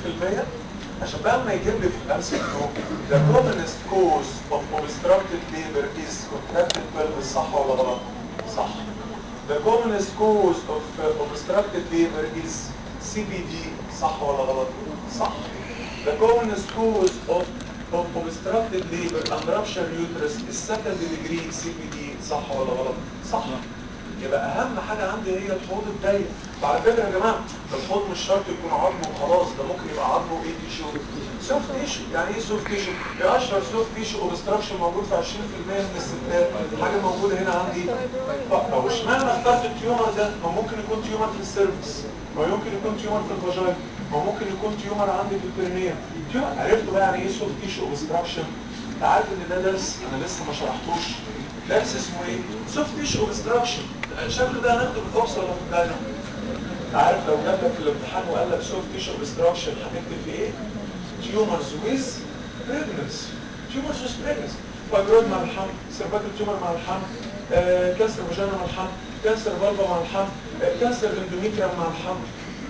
50% عشان بقى لما يجيب لي في الامس انه the commonest cause of obstructed labor is contracted pelvis صح ولا غلط؟ صح The commonest cause of uh, obstructed labor is CBD صح ولا غلط؟ صح. The commonest cause of, of obstructed labor and rupture uterus is second degree CBD صح ولا غلط؟ صح. يبقى أهم حاجة عندي هي الحوض الضيق. وعلى فكرة يا جماعة الحوض مش شرط يكون عظم وخلاص ده ممكن يبقى عظمه ايه تيشو؟ سوفت تيشو، يعني ايه سوفت تيشو؟ يا اشهر سوفت تيشو اوبستراكشن موجود في 20% من الستات، حاجة موجودة هنا عندي طب اشمعنى اخترت التيومر ده؟ ما ممكن يكون تيومر في السيرفكس، ما يمكن يكون تيومر في الفاجاين، ما ممكن يكون تيومر عندي في البرينيا. تيومر عرفتوا بقى يعني ايه سوفت تيشو اوبستراكشن؟ انت عارف ان ده درس انا لسه ما شرحتوش درس اسمه ايه؟ سوفت تيشو اوبستراكشن شكله ده هناخده في الاوبس ولا في الداينامو؟ انت عارف لو جاب لك في الامتحان وقال لك سوفت تيشو اوبستراكشن هتكتب في ايه؟ تيومرز ويز بريجنسي تيومر جوست بريجنسي فايبرويد مع الحمل سيرفاكال تيومر مع الحمل آه، كانسر فاجينا مع الحمل كانسر فالفا مع الحمل آه، كانسر اندوميتريوم مع الحمل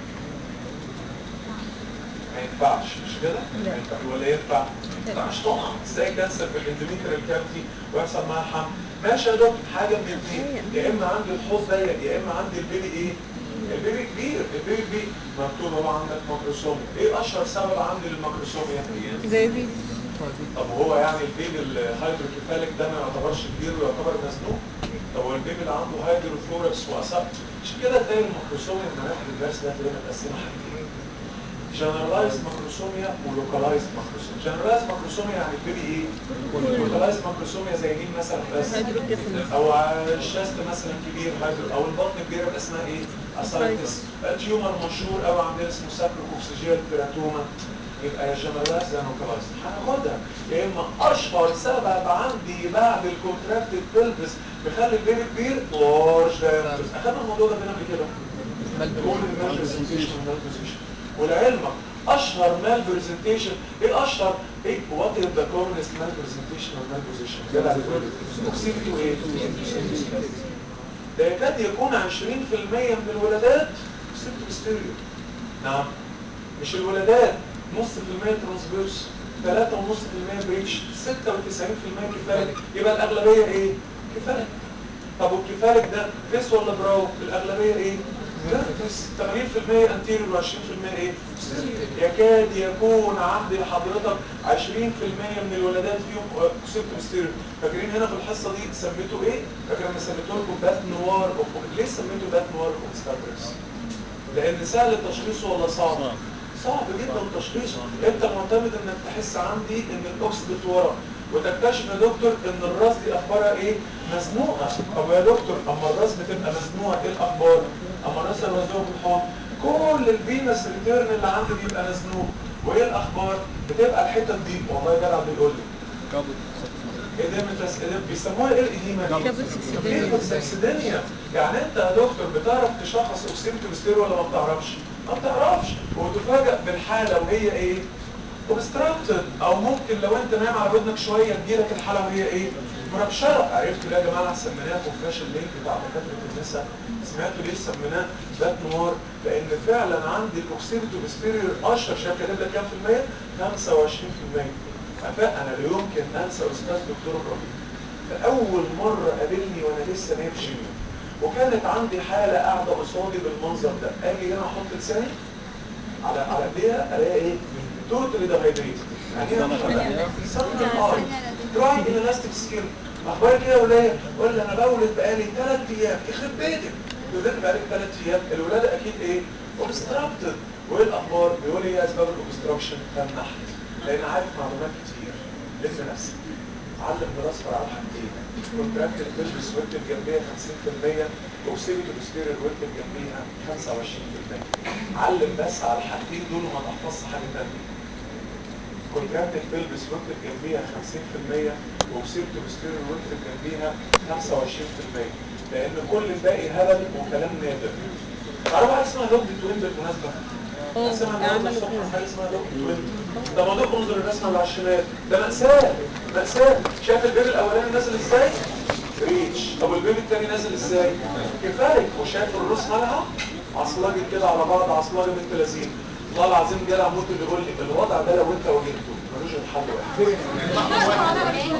ما ينفعش مش كده؟ ما ينفعش ولا ينفع؟ ما ينفعش طبعا ازاي كانسر في الاندوميتريال كافيتي ويحصل معاه حمل؟ ماشي يا دكتور حاجه من الاثنين يا اما عندي الحوض ضيق يا اما عندي البيبي ايه؟ البيبي كبير البيبي كبير مكتوب هو عندك ماكروسوميا ايه اشهر سبب عندي للماكروسوميا؟ دايابيت طب وهو يعني البيبي الهايدروكيفاليك ده ما يعتبرش كبير ويعتبر مزنوق طب هو البيبي اللي عنده هايدروفلوركس واسق عشان كده تلاقي الماكروسوميا المناخ الدرس ده تلاقيها متقسمه حاجتين جنرالايز ماكروسوميا ولوكالايز ماكروسوميا جنرالايز ماكروسوميا يعني البيبي ايه لوكالايز ماكروسوميا زي مين مثلا بس او الشاست مثلا كبير هايدرو او البطن كبيره يبقى اسمها ايه اسايتس تيومر مشهور قوي عندنا اسمه ساكروكوكسيجيال تيراتوما يبقى يا جنرالايز يا لوكالايز هناخدها يا اما اشهر سبب عندي بعد الكونتراكتد بيلفس بيخلي البيبي كبير لارج دايمترز اخدنا الموضوع ده فين قبل كده بنقول المال برزنتيشن والمال بوزيشن ولعلمك اشهر مال برزنتيشن ايه اشهر ايه وات از ذا كورنست مال برزنتيشن والمال بوزيشن توكسيكيتي وايه ده يكاد يكون 20% من الولادات سيبتوستيريو نعم مش الولادات نص في المية ترانسفيرس 3.5% بريتش 96% كفالك يبقى الأغلبية ايه؟ كفالك طب والكفالك ده فيس ولا براو؟ الأغلبية ايه؟ فيس 80% انتيريور و20% ايه؟ يكاد يكون عند حضرتك 20% من الولادات فيهم سيبتوستيريو فاكرين هنا في الحصة دي سميته ايه؟ فاكر لما سميته لكم بات نوار اوف ليه سميته بات نوار اوف ستاتريكس؟ لأن سهل تشخيصه ولا صعب؟ صعب جدا تشخيصه انت معتمد انك تحس عندي ان الاوكسيد ورا وتكتشف يا دكتور ان الراس دي اخبارها ايه مزنوقه طب يا دكتور اما الراس بتبقى مزنوقه ايه الاخبار اما الراس المزنوقه في الحوض كل الفينس ريتيرن اللي عندي بيبقى مزنوق وايه الاخبار بتبقى الحتت دي والله جدع بيقول لي ايديما تس ايديما بيسموها ايه الاديمه دي؟ كابل سكسيدينيا يعني انت يا دكتور بتعرف تشخص اوكسيمتوستير ولا ما بتعرفش؟ ما بتعرفش وتفاجئ بالحاله وهي ايه؟ اوبستراكتد او ممكن لو انت نايم على ودنك شويه تجيلك الحاله وهي ايه؟ مربشره عرفتوا ليه يا جماعه سميناها خفاش الليل بتاع دكاتره النساء سمعتوا ليه سميناه بات نوار لان فعلا عندي الاوكسيبتو بستيريور اشهر شايف كاتب لك كام في الميه؟ 25% عفاء انا لا يمكن انسى استاذ دكتور ابراهيم اول مره قابلني وانا لسه نايم جيم وكانت عندي حاله قاعده قصادي بالمنظر ده قال لي هنا احط لساني على على ايديها الاقي ايه توتالي دهايدريتد يعني ايه محرقه سمنه الاي دراي الاستيك سكين اخبارك ايه يا وليه؟ قول لي انا بولد بقالي ثلاث ايام يخرب بيتك ولدت بقالك ثلاث ايام الولاده اكيد ايه؟ اوبستراكتد وايه الاخبار؟ بيقول لي ايه اسباب الاوبستراكشن؟ تنحت لان عارف معلومات كتير لم نفسك علم دراسته على حاجتين كونتراكت البيلفس ويت الجنبيه 50% اوكسيبيتو بستيرير ويت الجنبيه 25% علم بس على الحاجتين دول وما تحفظش حاجه ثانيه كونتراكت البيلفس ويت الجنبيه 50% واوكسيبيتو بستيرير ويت الجنبيه 25% لان كل الباقي هبل وكلام نادر تعرفوا حاجه اسمها دوج توين بالمناسبه اسمها النهارده الصبح حاجه اسمها دوج توين ده موضوع انظر الرسمه اللي على الشمال ده مأساة مأساة شايف البيبي الاولاني نازل ازاي ريتش طب البيبي الثاني نازل ازاي كفايه وشايف الروس مالها عصلاجت كده على بعض عصلاجه بنت لذين والله العظيم جدع موت اللي يقول لي الوضع ده لو انت واجهته ملوش غير حل واحد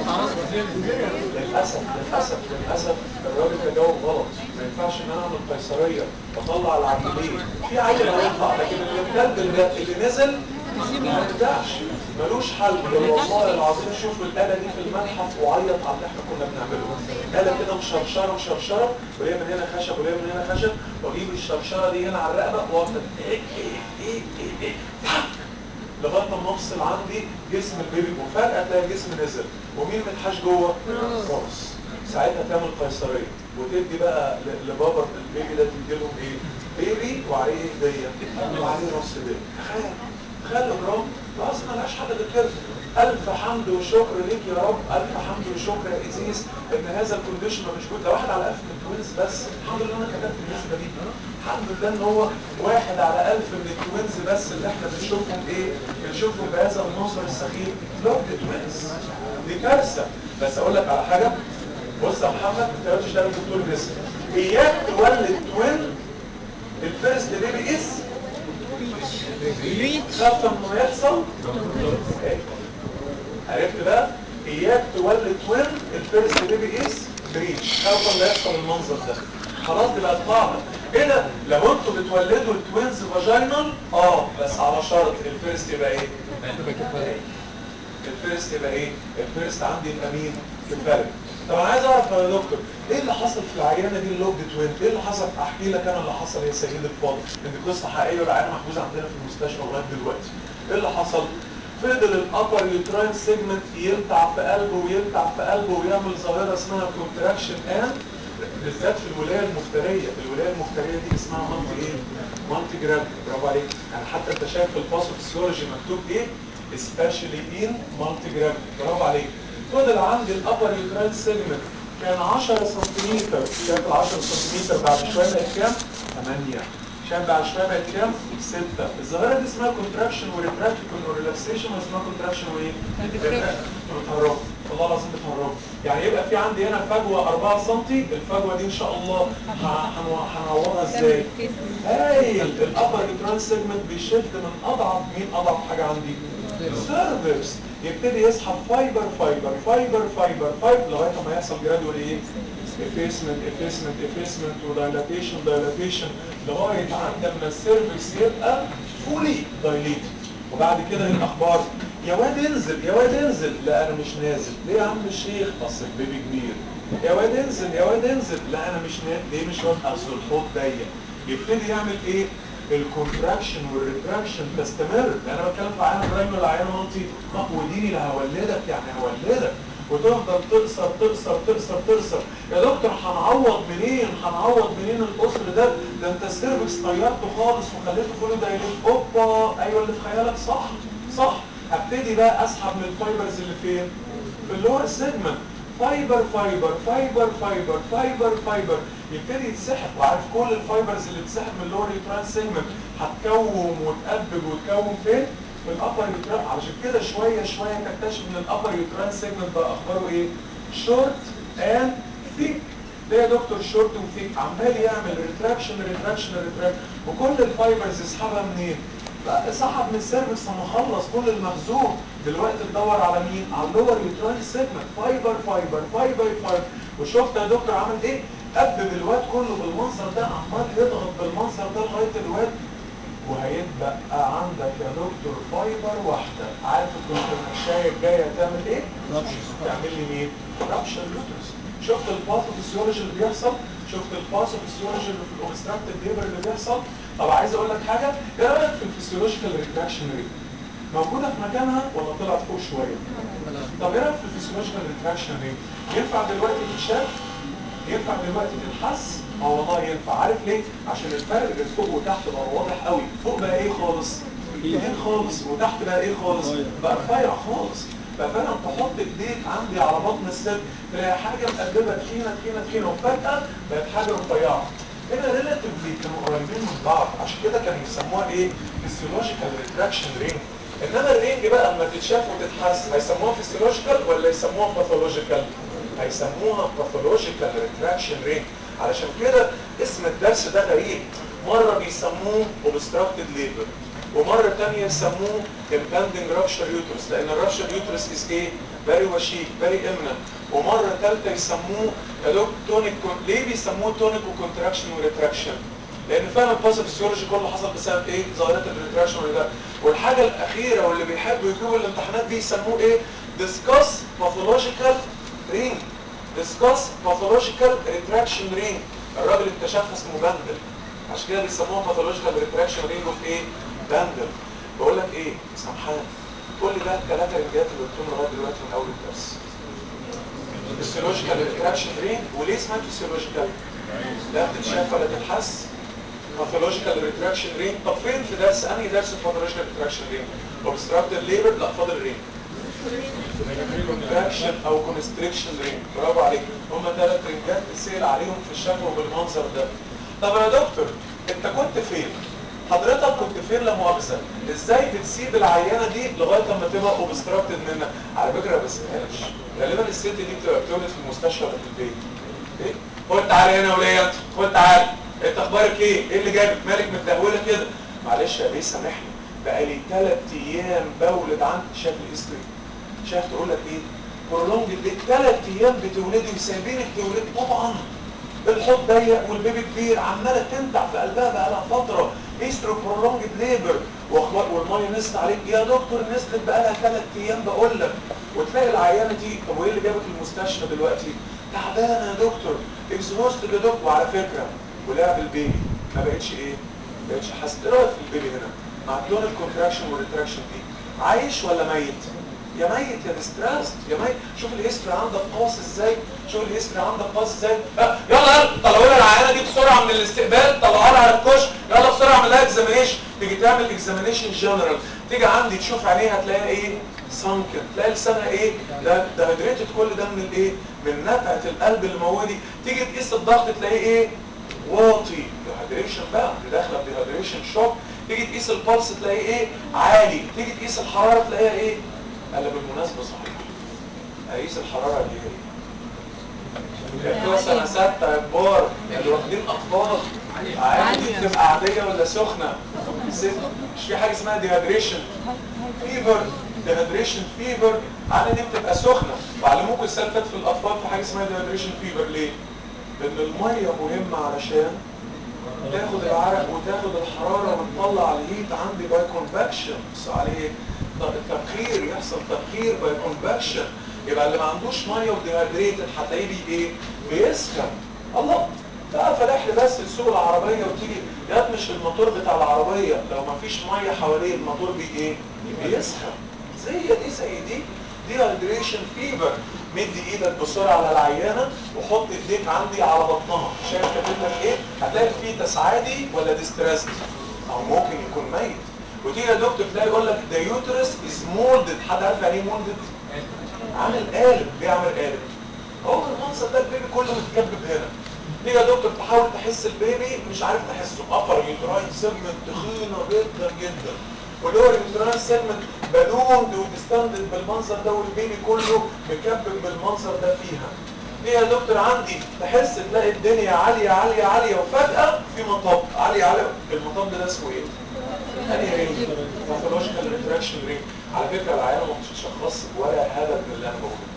للاسف للاسف للاسف الراجل ده جاوب غلط ما ينفعش ان انا اعمل قيصريه واطلع العيلين في عيل هيطلع لكن اللي اتبدل ده اللي نزل ما يرجعش ملوش حل والله العظيم شوف الآلة دي في المتحف وعيط على اللي احنا كنا بنعمله آلة كده مشرشرة مشرشرة وليه من هنا خشب وليه من هنا خشب واجيب الشرشرة دي هنا على الرقبة وافضل ايه ايه ايه ايه ايه تك. لغايه ما افصل عندي جسم البيبي وفجأة تلاقي الجسم نزل ومين متحاش جوه؟ راس ساعتها تعمل قيصرية وتدي بقى ل- لبابا البيبي ده تدي لهم ايه؟ بيبي وعليه هدية وعليه راس هدية تخيل تخيل اجرام خلاص ملهاش حل غير كده الف حمد وشكر ليك يا رب الف حمد وشكر يا ازيز ان هذا الكونديشن مش موجود ده واحد على الف من التوينز بس الحمد لله انا كتبت النسبه دي الحمد لله ان هو واحد على الف من التوينز بس اللي احنا بنشوفهم ايه بنشوفهم بهذا المنظر السخيف لوك توينز دي كارثه بس اقول لك على حاجه بص يا محمد انت دلوقتي تشتغل دكتور نسا اياك تولد توين الفيرست بيبي از خاف انه يحصل إيه؟ عرفت بقى اياك تولد توين الفيرست بيبي از بريتش خاف انه يحصل المنظر ده خلاص دي بقت قاعده ايه ده لو انتوا بتولدوا التوينز فاجينال اه بس على شرط الفيرست يبقى ايه الفيرست يبقى ايه الفيرست عندي يبقى مين كفايه طب انا عايز اعرف يا دكتور ايه اللي حصل في العيانه دي اللوب توين ايه اللي حصل احكي لك انا اللي حصل يا سيدي الفاضل دي قصه حقيقيه والعيانه محجوزه عندنا في المستشفى لغايه دلوقتي ايه اللي حصل فضل الابر يوتراين سيجمنت يلتع في قلبه ويلتع في قلبه ويعمل ظاهره اسمها كونتراكشن ان بالذات في الولايه المفتريه الولايه المفتريه دي اسمها مالتي ايه مالتي جرام برافو عليك يعني حتى انت شايف في الباثوفيسيولوجي مكتوب ايه especially in multi gravity برافو عليك فضل عندي الابر يوتراين سيجمنت كان 10 سنتيمتر شايف ال 10 سنتيمتر بعد شويه بقت كام 8 شايف بعد شويه بقت كام 6 الظاهره دي اسمها كونتراكشن وريتراكشن وريلاكسيشن اسمها كونتراكشن وايه بتهرب والله العظيم بتهرب يعني يبقى في عندي هنا فجوه 4 سم الفجوه دي ان شاء الله هنعوضها ازاي هايل الابر يوتراين سيجمنت بيشفت من اضعف مين اضعف حاجه عندي السيرفكس يبتدي يسحب فايبر فايبر فايبر فايبر فايبر لغايه ما يحصل جرادوال ايه افيسمنت افيسمنت افيسمنت ودايلاتيشن دايلاتيشن لغايه عند ما السيرفكس يبقى فولي دايليتد وبعد كده ايه الاخبار يا واد انزل يا واد انزل لا انا مش نازل ليه يا عم الشيخ اصل البيبي كبير يا واد انزل يا واد انزل لا انا مش نازل ليه مش واد اصل الحوض ضيق يبتدي يعمل ايه الكونتراكشن والريتراكشن تستمر يعني انا بتكلم في عيان برايم ولا عيان مالتي وديني لا هولدك يعني هولدك وتفضل تقصر تقصر تقصر تقصر يا دكتور هنعوض منين هنعوض منين القصر ده ده انت السيرفكس طيرته خالص وخليته فولو دايليت اوبا ايوه اللي في خيالك صح صح هبتدي بقى اسحب من الفايبرز اللي فين في اللور سيجمنت فايبر فايبر فايبر فايبر فايبر فايبر يبتدي يتسحب وعارف كل الفايبرز اللي بتسحب من اللور يوتران سيجمنت هتكوم وتقبب وتكوم فين؟ في الابر يوتران علشان كده شويه شويه تكتشف ان الابر يوتران سيجمنت بقى اخباره ايه؟ شورت اند ثيك ليه يا دكتور شورت وثيك عمال يعمل ريتراكشن ريتراكشن ريتراكشن وكل الفايبرز يسحبها منين؟ بقى سحب من السيرفكس لما خلص كل المخزون دلوقتي تدور على مين؟ على اللور يوتراين سيجمنت فايبر فايبر فايبر فايبر وشفت يا دكتور عمل ايه؟ قبب الواد كله بالمنظر ده عمال يضغط بالمنظر ده لغايه الواد وهيتبقى عندك يا دكتور فايبر واحده عارف الكونترمشايه الجايه تعمل ايه؟ تعمل لي مين؟ رابشن يوترس شفت الباثوفيسيولوجي اللي بيحصل؟ شفت الباثوفيسيولوجي اللي في الاوبستراكتيف ليبر اللي بيحصل؟ طب عايز اقول لك حاجه ايه رايك في الفسيولوجيكال ريتراكشن ريت؟ موجوده في مكانها ولا طلعت فوق شويه؟ طب ايه رايك في الفسيولوجيكال ريتراكشن ريت؟ ينفع دلوقتي تتشاف؟ ينفع دلوقتي تتحس؟ اه والله ينفع عارف ليه؟ عشان الفرق بين فوق وتحت بقى واضح قوي فوق بقى ايه خالص؟ ايدين خالص وتحت بقى ايه خالص؟ بقى رفيع خالص ففعلا تحط ايديك عندي على بطن الست تلاقي حاجه مقلبه تخينه تخينه تخينه وفجاه بقت حاجه رفيعه هنا ريلاتيفلي كانوا قريبين من بعض عشان كده كانوا يسموها ايه؟ فيسيولوجيكال ريتراكشن رينج انما الرينج بقى اما تتشاف وتتحس هيسموها فيسيولوجيكال ولا يسموها باثولوجيكال؟ هيسموها باثولوجيكال ريتراكشن رينج علشان كده اسم الدرس ده غريب مره بيسموه اوبستراكتد ليبر ومرة تانية يسموه impending rupture uterus لأن الرابشر uterus is ايه؟ very وشيك very imminent ومرة تالتة يسموه تونيك ليه بيسموه تونيك وكونتراكشن وريتراكشن؟ لأن فعلا الباثوفيسيولوجي كله حصل بسبب ايه؟ ظاهرة الريتراكشن والريتراكشن والحاجة الأخيرة واللي بيحبوا يجيبوا الامتحانات دي يسموه ايه؟ discuss pathological ring discuss pathological retraction ring الراجل اكتشفها اسمه باندل عشان كده بيسموها pathological retraction ring of ايه؟ باندل بقول لك ايه سامحان كل ده الثلاثه رنجات اللي قلتهم لغايه دلوقتي من اول الدرس فيسيولوجيكال ريتراكشن رينج وليه اسمها فيسيولوجيكال لا بتتشاف ولا تتحس باثولوجيكال ريتراكشن رينج طب فين في درس انهي درس باثولوجيكال ريتراكشن رينج اوبستراكتيف ليبر لا فاضل رينج كونتراكشن او كونستريكشن رينج برافو عليك هم ثلاث رينجات تسال عليهم في الشفا بالمنظر ده طب يا دكتور انت كنت فين حضرتك كنت فين لا مؤاخذه ازاي بتسيب العيانه دي لغايه لما تبقى اوبستراكتد منك على فكره ما بسيبهاش غالبا الست دي بتبقى بتولد في المستشفى ولا في البيت ايه خد تعالى هنا يا وليه انت خد تعالى انت اخبارك ايه ايه اللي جابك مالك متدهوله كده معلش يا بيه سامحني بقالي ثلاث ايام بولد عندي شاف الهيستوري شاف تقول لك ايه برولونج ثلاث ايام بتولدي وسايبينك تولدي طبعا الحوض ضيق والبيبي كبير عماله تنتع في قلبها بقالها فتره هيسترو برولونج ليبر واخبار والميه نزلت عليك يا دكتور نزلت بقالها ثلاث ايام بقول لك وتلاقي العيانه دي طب وايه اللي جابك المستشفى دلوقتي تعبانه يا دكتور اكزهوست يا دكتور وعلى فكره ولعب البيبي ما بقتش ايه ما بقتش حاسه ايه رايك في البيبي هنا مع كلون الكونتراكشن والريتراكشن دي عايش ولا ميت يا ميت يا ديستريسد يا ميت شوف الهيستوري عندك قاص ازاي شوف الهيستوري عندك قاص ازاي أه يلا يلا طلعوا لي العيانه دي بسرعه من الاستقبال طلعوها لي على الكشك يلا بسرعه اعمل لها اكزامينيشن تيجي تعمل اكزامينيشن جنرال تيجي عندي تشوف عينيها تلاقيها ايه سانكن تلاقي لسانها ايه ده ده هيدريتد كل ده من الايه من نفعه القلب اللي موجودي تيجي تقيس الضغط تلاقيه ايه واطي ديهايدريشن بقى دي داخله بديهايدريشن شوك تيجي تقيس البلس تلاقيه ايه عالي تيجي تقيس الحراره تلاقيها ايه قال بالمناسبه صحيح اقيس الحراره دي ايه بتوع سنه سته يا كبار اللي واخدين اطفال عادي دي بتبقى عاديه ولا سخنه ست مش في حاجه اسمها ديهايدريشن فيفر ديهايدريشن فيفر عادي دي بتبقى سخنه وعلموكم السنه اللي فاتت في الاطفال في حاجه اسمها ديهايدريشن فيفر ليه؟ لان الميه مهمه علشان تاخد العرق وتاخد الحراره وتطلع الهيت عندي باي كونفكشن بس عليه التبخير يحصل تبخير باي كونفكشن يبقى اللي ما عندوش ميه وديهايدريتد هتلاقيه بي ايه بيسخن الله بقى فلاح لي بس تسوق العربيه وتيجي يطمش الموتور بتاع العربيه لو ما فيش ميه حواليه الموتور بي ايه بيسخن زي دي زي دي ديهايدريشن فيبر مدي ايدك بسرعه على العيانه وحط ايديك عندي على بطنها شايف كاتب لك ايه هتلاقي الفيتس عادي ولا ديستريسد او ممكن يكون ميت وتيجي يا دكتور تلاقي يقول لك ذا يوترس از مولدد حد عارف يعني ايه مولدد عامل قالب بيعمل قالب هو المنظر ده البيبي كله متكبب هنا تيجي يا دكتور تحاول تحس البيبي مش عارف تحسه ابر يوتراين سيجمنت تخينه جدا جدا واللور يوتراين سيجمنت بالوند وديستندد بالمنظر ده والبيبي كله مكبب بالمنظر ده فيها دي يا دكتور عندي تحس تلاقي الدنيا عالية عالية عالية وفجأة في مطب عالية عالية المطب ده اسمه ايه؟ انهي رينج؟ باثولوجيكال ريتراكشن رينج على فكرة العيانة ما بتتشخص ولا هدف من اللي انا بقوله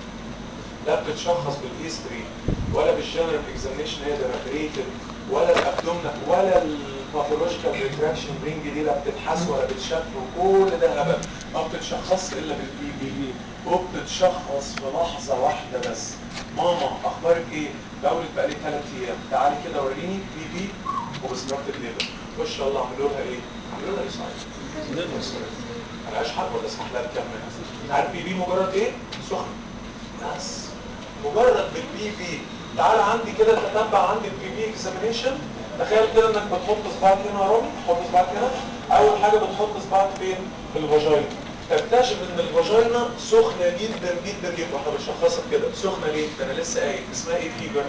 لا بتتشخص بالهيستوري ولا بالجنرال اكزامينشن هي ديماتريتد ولا الابدومنا ولا الباثولوجيكال ريتراكشن رينج دي لا بتتحس ولا بتشك وكل ده هبل ما بتتشخص الا بالبي بي بي وبتتشخص في لحظه واحده بس ماما اخبارك ايه؟ بقولك بقالي ثلاث ايام تعالي كده وريني بي بي وبستراكتد ليبر خش يلا اعملوا لها ايه؟ اعملوا لها ايه صحيح؟ ملهاش حق ولا اسمح لها تكمل عارف بي بي مجرد ايه؟ سخن بس مجرد بالبي بي تعال عندي كده تتبع عندي البي بي اكزامينيشن تخيل كده انك بتحط صباعك هنا يا رامي تحط صباعك هنا اول حاجه بتحط صباعك فين في الفاجينا تكتشف ان الفاجينا سخنه جدا جدا جدا واحنا بنشخصها كده سخنه ليه ده انا لسه قايل اسمها ايه فيبر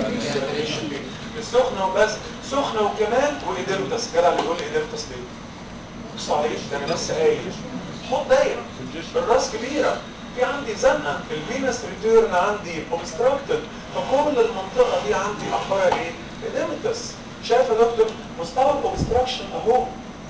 مش سخنه وبس سخنه وكمان وايديمتس جدع اللي يقول ايديمتس ليه صحيح ده انا لسه قايل حط دايره الراس كبيره في عندي زنقه الفينس ريتيرن عندي اوبستراكتد فكل المنطقه دي عندي اخبارها ايه؟ اديمتس شايف يا دكتور مستوى الاوبستراكشن اهو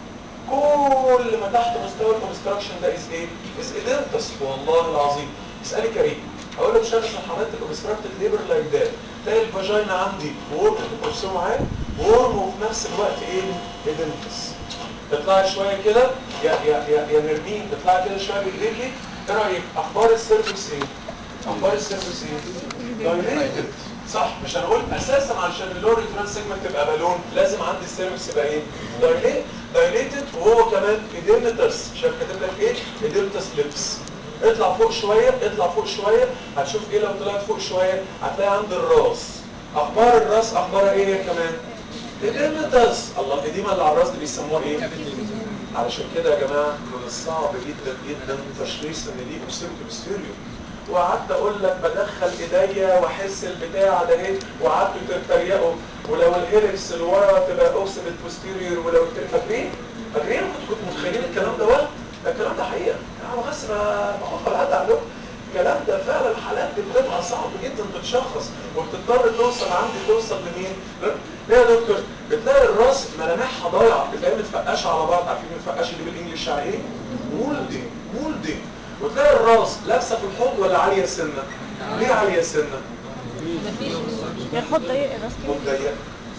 كل ما تحت مستوى الاوبستراكشن ده از ايه؟ از اديمتس والله العظيم اسالي كريم اقول لك شايف حالات الاوبستراكتد ليبر لايك ذات تلاقي الفاجينا عندي وورم تبصوا معايا وورم وفي نفس الوقت ايه؟ اديمتس اطلعي شويه كده يا يا يا يا نرمين اطلعي كده شويه بايديكي ايه رايك اخبار السيرفكس ايه اخبار السيرفكس ايه دايليتد صح مش هنقول اساسا علشان اللور ريفرنس سيجمنت تبقى بالون لازم عندي السيرفكس يبقى ايه دايليت دايليتد وهو كمان ايديمتس شايف كاتب لك ايه ايديمتس ليبس اطلع فوق شويه اطلع فوق شويه هتشوف ايه لو طلعت فوق شويه هتلاقي عند الراس اخبار الراس اخبارها ايه هي كمان ممتاز الله الاديمه اللي على الراس دي بيسموها ايه علشان كده يا جماعه من الصعب جدا جدا تشخيص ان دي اوسيبتو ستيريو وقعدت اقول لك بدخل ايديا واحس البتاع ده ايه وقعدتوا تتريقوا ولو الهيلكس اللي ورا تبقى اوكسيبت بوستيريور ولو الت- فاكرين فاكرين كنت كنت متخيلين الكلام ده ولا ده الكلام ده حقيقه انا بس بقفل عدى عليكم الكلام ده فعلا الحالات دي بتبقى صعب جدا تتشخص وبتضطر توصل عندي توصل لمين؟ ليه يا دكتور؟ بتلاقي الراس ملامحها ضايعه بتلاقي متفقشه على بعض عارفين متفقشه دي بالانجلش يعني ايه؟ مولدنج مولدنج وتلاقي الراس لابسه في الحوض ولا عاليه سنه؟ ليه عاليه سنه؟ مفيش يا الحوض ضيق الراس حوض كده ضيق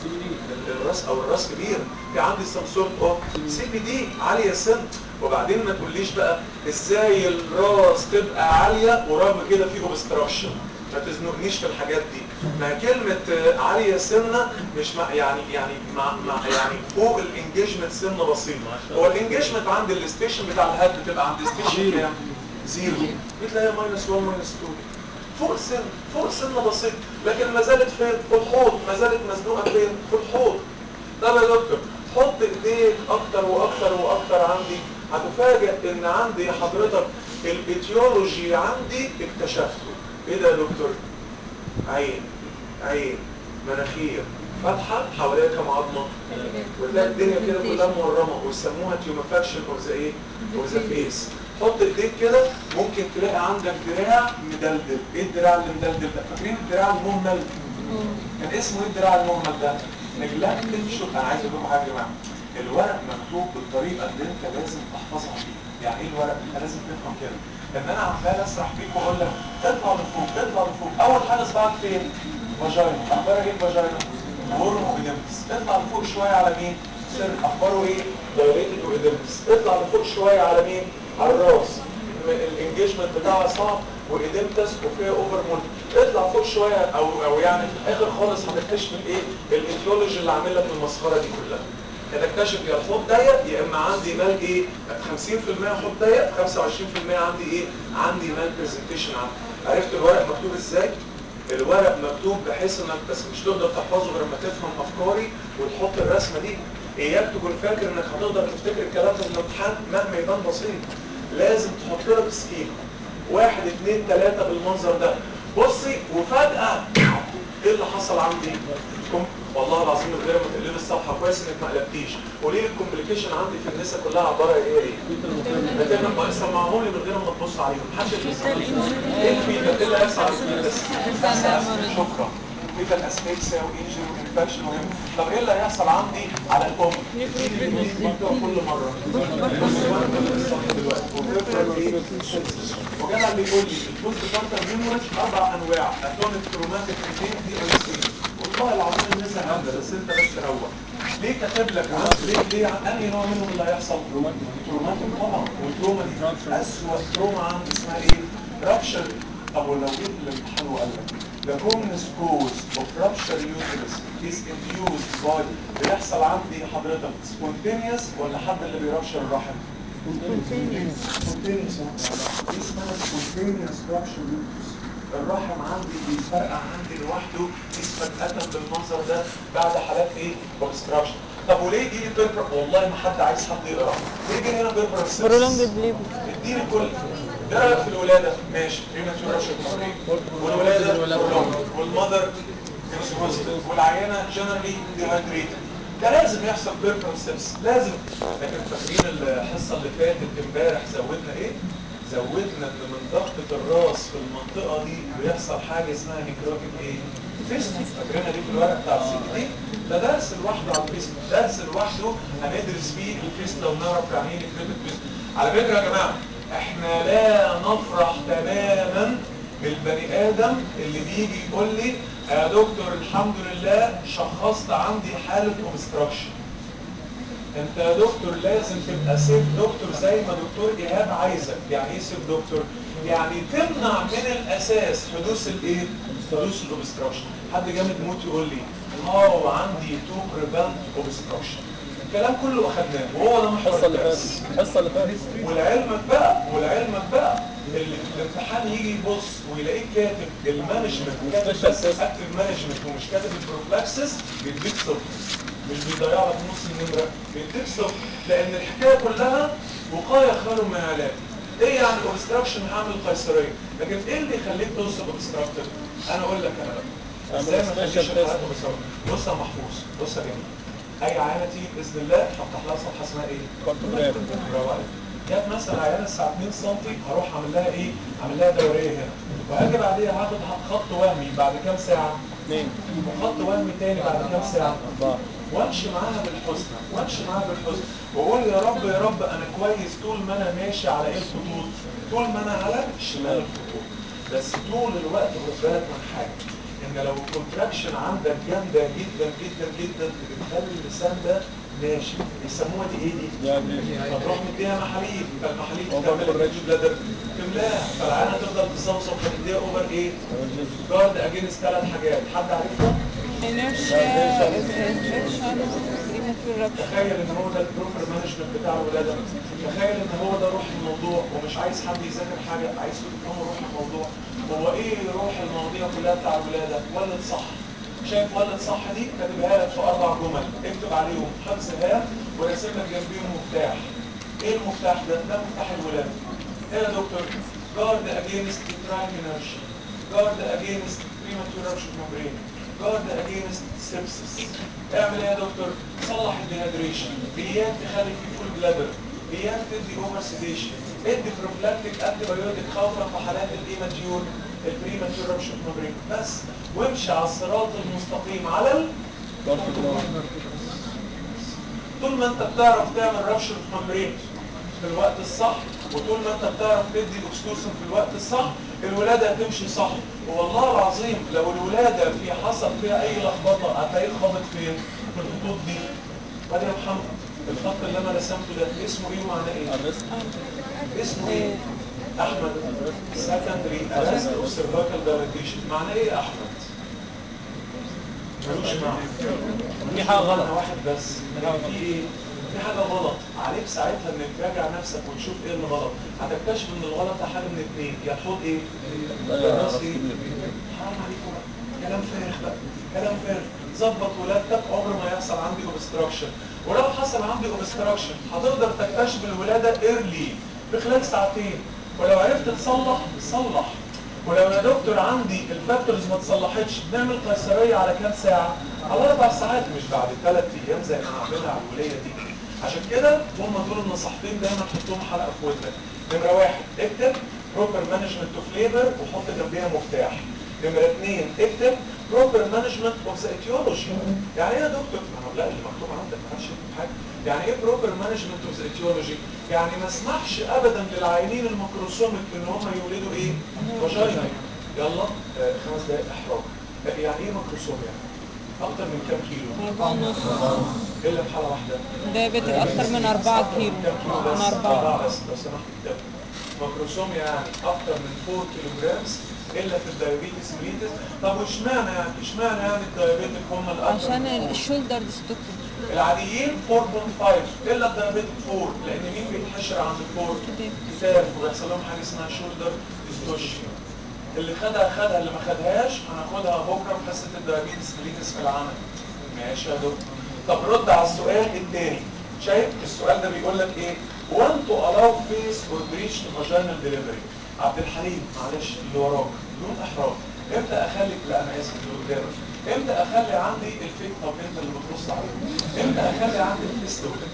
الراس او الراس كبير في عندي سامسونج اوف سي بي دي عاليه سن وبعدين ما تقوليش بقى ازاي الراس تبقى عاليه ورغم كده في اوبستراكشن ما تزنقنيش في الحاجات دي ما كلمه آه، عاليه سنه مش مع يعني يعني مع, مع يعني فوق الانجيجمنت سنه بسيطه هو الانجيجمنت عند الستيشن بتاع الهاد بتبقى عند ستيشن كام؟ زيرو بتلاقيها ماينس 1 ماينس 2 فوق السن فوق السن بسيط لكن ما زالت فين في الحوض ما زالت مزنوقه فين في الحوض طب يا دكتور حط ايديك اكتر واكتر واكتر عندي هتفاجئ ان عندي حضرتك الايتيولوجي عندي اكتشفته ايه ده يا دكتور عين عين مناخير فتحه حواليها كام عظمه وتلاقي الدنيا كده كلها مورمه ويسموها تيومفاكشن اوف ذا ايه اوف ذا فيس حط ايديك كده ممكن تلاقي عندك دراع مدلدل ايه الدراع اللي مدلدل ده فاكرين الدراع المهمل كان اسمه ايه الدراع المهمل ده نجلكتد شو انا عايز اقول لكم حاجه يا جماعه الورق مكتوب بالطريقه اللي انت لازم تحفظها بيها يعني ايه الورق انت لازم تفهم كده ان انا عمال اسرح بيك واقول لك اطلع لفوق اطلع لفوق اول حاجه صباعك فين فاجينا اخبارها ايه الفاجينا ورم وإدمتس اطلع لفوق شويه على مين سر اخباره ايه دايريتد وإدمتس اطلع لفوق شويه على مين على الراس الانجيجمنت بتاعها صعب وإدمتس وفيها اوفر مول اطلع فوق شويه او او يعني في الاخر خالص هتكتشف الايه الايديولوجي اللي عامل لك المسخره دي كلها هتكتشف يا الحوض ضيق يا اما عندي مال ايه 50% حوض ضيق 25% عندي ايه عندي مال برزنتيشن عندي عرفت الورق مكتوب ازاي الورق مكتوب بحيث انك بس مش تقدر تحفظه غير لما تفهم افكاري وتحط الرسمه دي اياك تكون فاكر انك هتقدر تفتكر الكلام ده في الامتحان مهما يبان بسيط لازم تحط لك سكيما واحد اثنين ثلاثة بالمنظر ده بصي وفجأة ايه اللي حصل عندي؟ كم... والله العظيم من غير ما تقلبي الصفحة كويس انك ما قلبتيش قولي لي الكومبليكيشن عندي في النساء كلها عبارة ايه ايه؟ لكن ما سمعهم لي من غير ما تبص عليهم محدش يسمع ايه الفيتا؟ ايه اللي هيحصل على الفيتا؟ شكرا فيتا اسفيكسيا وانجري وانفكشن وهم طب ايه اللي هيحصل عندي على الام؟ كل مرة وجدع اللي يقول لي البوست كارتر هيموريج اربع انواع اتونيك تروماتيك ريتين دي اي سي والله العظيم الناس هبله بس انت بس روق ليه كاتب لك عن ليه ليه عن انهي نوع منهم اللي هيحصل تروماتيك طبعا والتروما دي اسوء تروما عندي اسمها ايه رابشر طب ولو جيت الامتحان وقال لك the commonest cause of rupture uterus is induced by بيحصل عندي حضرتك spontaneous ولا حد اللي بيربشر الرحم؟ spontaneous دي اسمها spontaneous rupture uterus الرحم عندي بيفرقع عندي لوحده اسمك قتل بالمنظر ده بعد حالات ايه؟ obstruction طب وليه يجي لي بيربر والله ما حد عايز حد يقرا ليه يجي لي هنا بيربر برولونج بليبر اديني كل ايه رايك في الولاده ماشي بريماتور رشد والولاده برولونج والمذر والعيانه جنرالي ديهايدريتد ده لازم يحصل بيربر سيبس لازم لكن فاكرين الحصه اللي فاتت امبارح زودنا ايه زودنا ان من ضغطة الراس في المنطقة دي بيحصل حاجة اسمها نيكروتيك ايه؟ فيست فاكرينها دي في الورق بتاع السي دي ده درس لوحده على الفيست درس لوحده هندرس فيه الفيست لو نعرف يعني ايه نيكروتيك فيست على فكرة يا جماعة احنا لا نفرح تماما بالبني ادم اللي بيجي يقول لي يا دكتور الحمد لله شخصت عندي حالة اوبستراكشن انت يا دكتور لازم تبقى سيف دكتور زي ما دكتور ايهاب عايزك يعني ايه سيف دكتور يعني تمنع من الاساس حدوث الايه حدوث الاوبستراكشن حد جامد موت يقول لي هاو عندي تو بريفنت اوبستراكشن الكلام كله اخدناه وهو ده محور الحصه اللي الدرس. فاتت الحصه اللي فاتت ولعلمك بقى ولعلمك بقى اللي في الامتحان يجي يبص ويلاقيك كاتب المانجمنت كاتب بس اكتف مانجمنت ومش كاتب البروفلاكسس بيديك صفر مش بيضيع لك نص النمره بيديك صفر لان الحكايه كلها وقايه خير من علاج ايه يعني اوبستراكشن هعمل قيصريه لكن ايه اللي يخليك توصل اوبستراكتد انا اقول لك انا بقى ازاي ما تخليش الحالات اوبستراكتد بص يا محفوظ بص يا جميل اي عيانه تيجي باذن الله هفتح لها صفحه اسمها ايه؟ برافو عليك جت مثلا عيانه الساعه 2 سم هروح اعمل لها ايه؟ اعمل لها دوريه هنا واجي بعديها هاخد خط وهمي بعد كام ساعه؟ اثنين وخط وهمي تاني بعد كام ساعه؟ اربعه وامشي معاها بالحسنى وامشي معاها بالحسنى واقول يا رب يا رب انا كويس طول ما انا ماشي على ايه الخطوط؟ طول ما انا على شمال الخطوط بس طول الوقت خد بالك من حاجه ان لو الكونتراكشن عندك جامده جدا جدا جدا بتخلي اللسان ده ناشف بيسموها دي ايه دي؟ فتروح مديها محاليل فالمحاليل تكمل الريتش بلادر تملاها فالعيانه تفضل تصوصو فتديها اوفر ايه؟ جارد اجينست ثلاث حاجات حد عارفهم؟ inertia restriction premature rupture تخيل ان هو ده البروبر مانجمنت بتاع الولاده تخيل ان هو ده روح الموضوع ومش عايز حد يذاكر حاجه عايز تفهموا روح الموضوع هو ايه روح المواضيع كلها بتاع الولاده ولد صح شايف ولد صح دي كاتبها لك في اربع جمل اكتب عليهم حفظ هام وراسم لك جنبيهم مفتاح ايه المفتاح ده؟ ده مفتاح الولاده ايه يا دكتور؟ جارد اجينست تراين انرشي جارد اجينست premature rupture membrane جارد اجينست سيبسس اعمل ايه يا دكتور صلح الديهيدريشن اياك تخلي فيه فول بلادر اياك تدي اوفر سيديشن ادي بروفلاكتيك انتي بايوتيك خوفا في حالات الايماتيور البريماتيور رابشر ممبرين بس وامشي على الصراط المستقيم على ال طول ما انت بتعرف تعمل رابشر ممبرين في الوقت الصح وطول ما انت بتعرف تدي الاكستوسن في الوقت الصح الولاده هتمشي صح والله العظيم لو الولاده في حصل فيها اي لخبطه هتلاقيه خابط فين في الخطوط دي وادي يا محمد الخط اللي انا رسمته ده اسمه ايه ومعناه ايه اسمه ايه احمد سكندري ارست اوف سيرفايكال دايليتيشن معناه ايه يا احمد ملوش معنى في حاجه غلط واحد بس في ايه في حاجه غلط عليك ساعتها انك تراجع نفسك وتشوف ايه اللي غلط هتكتشف ان الغلط ده حاجه من اتنين يا الحوض ايه يا الراس ايه حرام عليكم بقى كلام فارغ بقى كلام فارغ ظبط ولادتك عمر ما يحصل عندي اوبستراكشن ولو حصل عندي اوبستراكشن هتقدر تكتشف الولاده ايرلي في خلال ساعتين ولو عرفت تصلح صلح ولو يا دكتور عندي الفاكتورز ما اتصلحتش نعمل قيصريه على كام ساعه؟ على اربع ساعات مش بعد ثلاث ايام زي ما هعملها على الوليه دي. عشان كده هم دول النصيحتين دايما حطهم حلقه في ودنك. نمره واحد اكتب بروبر مانجمنت اوف ليبر وحط جنبيها مفتاح. نمره اثنين اكتب بروبر مانجمنت اوف ذا ايتيولوجي. يعني ايه يا دكتور؟ ما هو لا اللي مكتوب عندك ما عادش حاجه. يعني ايه بروبر مانجمنت اوف ذا ايتيولوجي؟ يعني ما اسمحش ابدا للعينين الميكروسوميك ان هم يولدوا ايه؟ فاجينا يلا آه، خمس دقائق احراج آه، يعني ايه ميكروسوم يعني؟ اكتر من كام كيلو؟ أربعة ونص الا في حاله واحده دايبيتك أكتر من أربعة كيلو كام كيلو بس؟ من أربعة بس لو سمحت كده ميكروسوم يعني اكتر من 4 كيلو جرامز الا في الدايابيتس ميليتس طب واشمعنى يعني اشمعنى يعني الدايابيتك هم الاكتر عشان من فوق؟ الشولدر ديستوكتوم العاديين 4.5 الا الدايابيتك 4 لان مين بيتحشر عند الفور؟ كتاف. كتاف وبيحصل لهم حاجه اسمها شولدر ديستوشن اللي خدها خدها اللي ما خدهاش هناخدها بكره في حصه الدايابيتس ميليتس في العمل ماشي يا دكتور طب رد على السؤال الثاني شايف السؤال ده بيقول لك ايه want to allow face or breach to vaginal delivery عبد الحليم معلش اللي وراك بدون احراج امتى اخلي لا انا اسف اللي قدامك امتى اخلي عندي الفيك طب انت اللي بتبص عليه امتى اخلي عندي الفيس تولد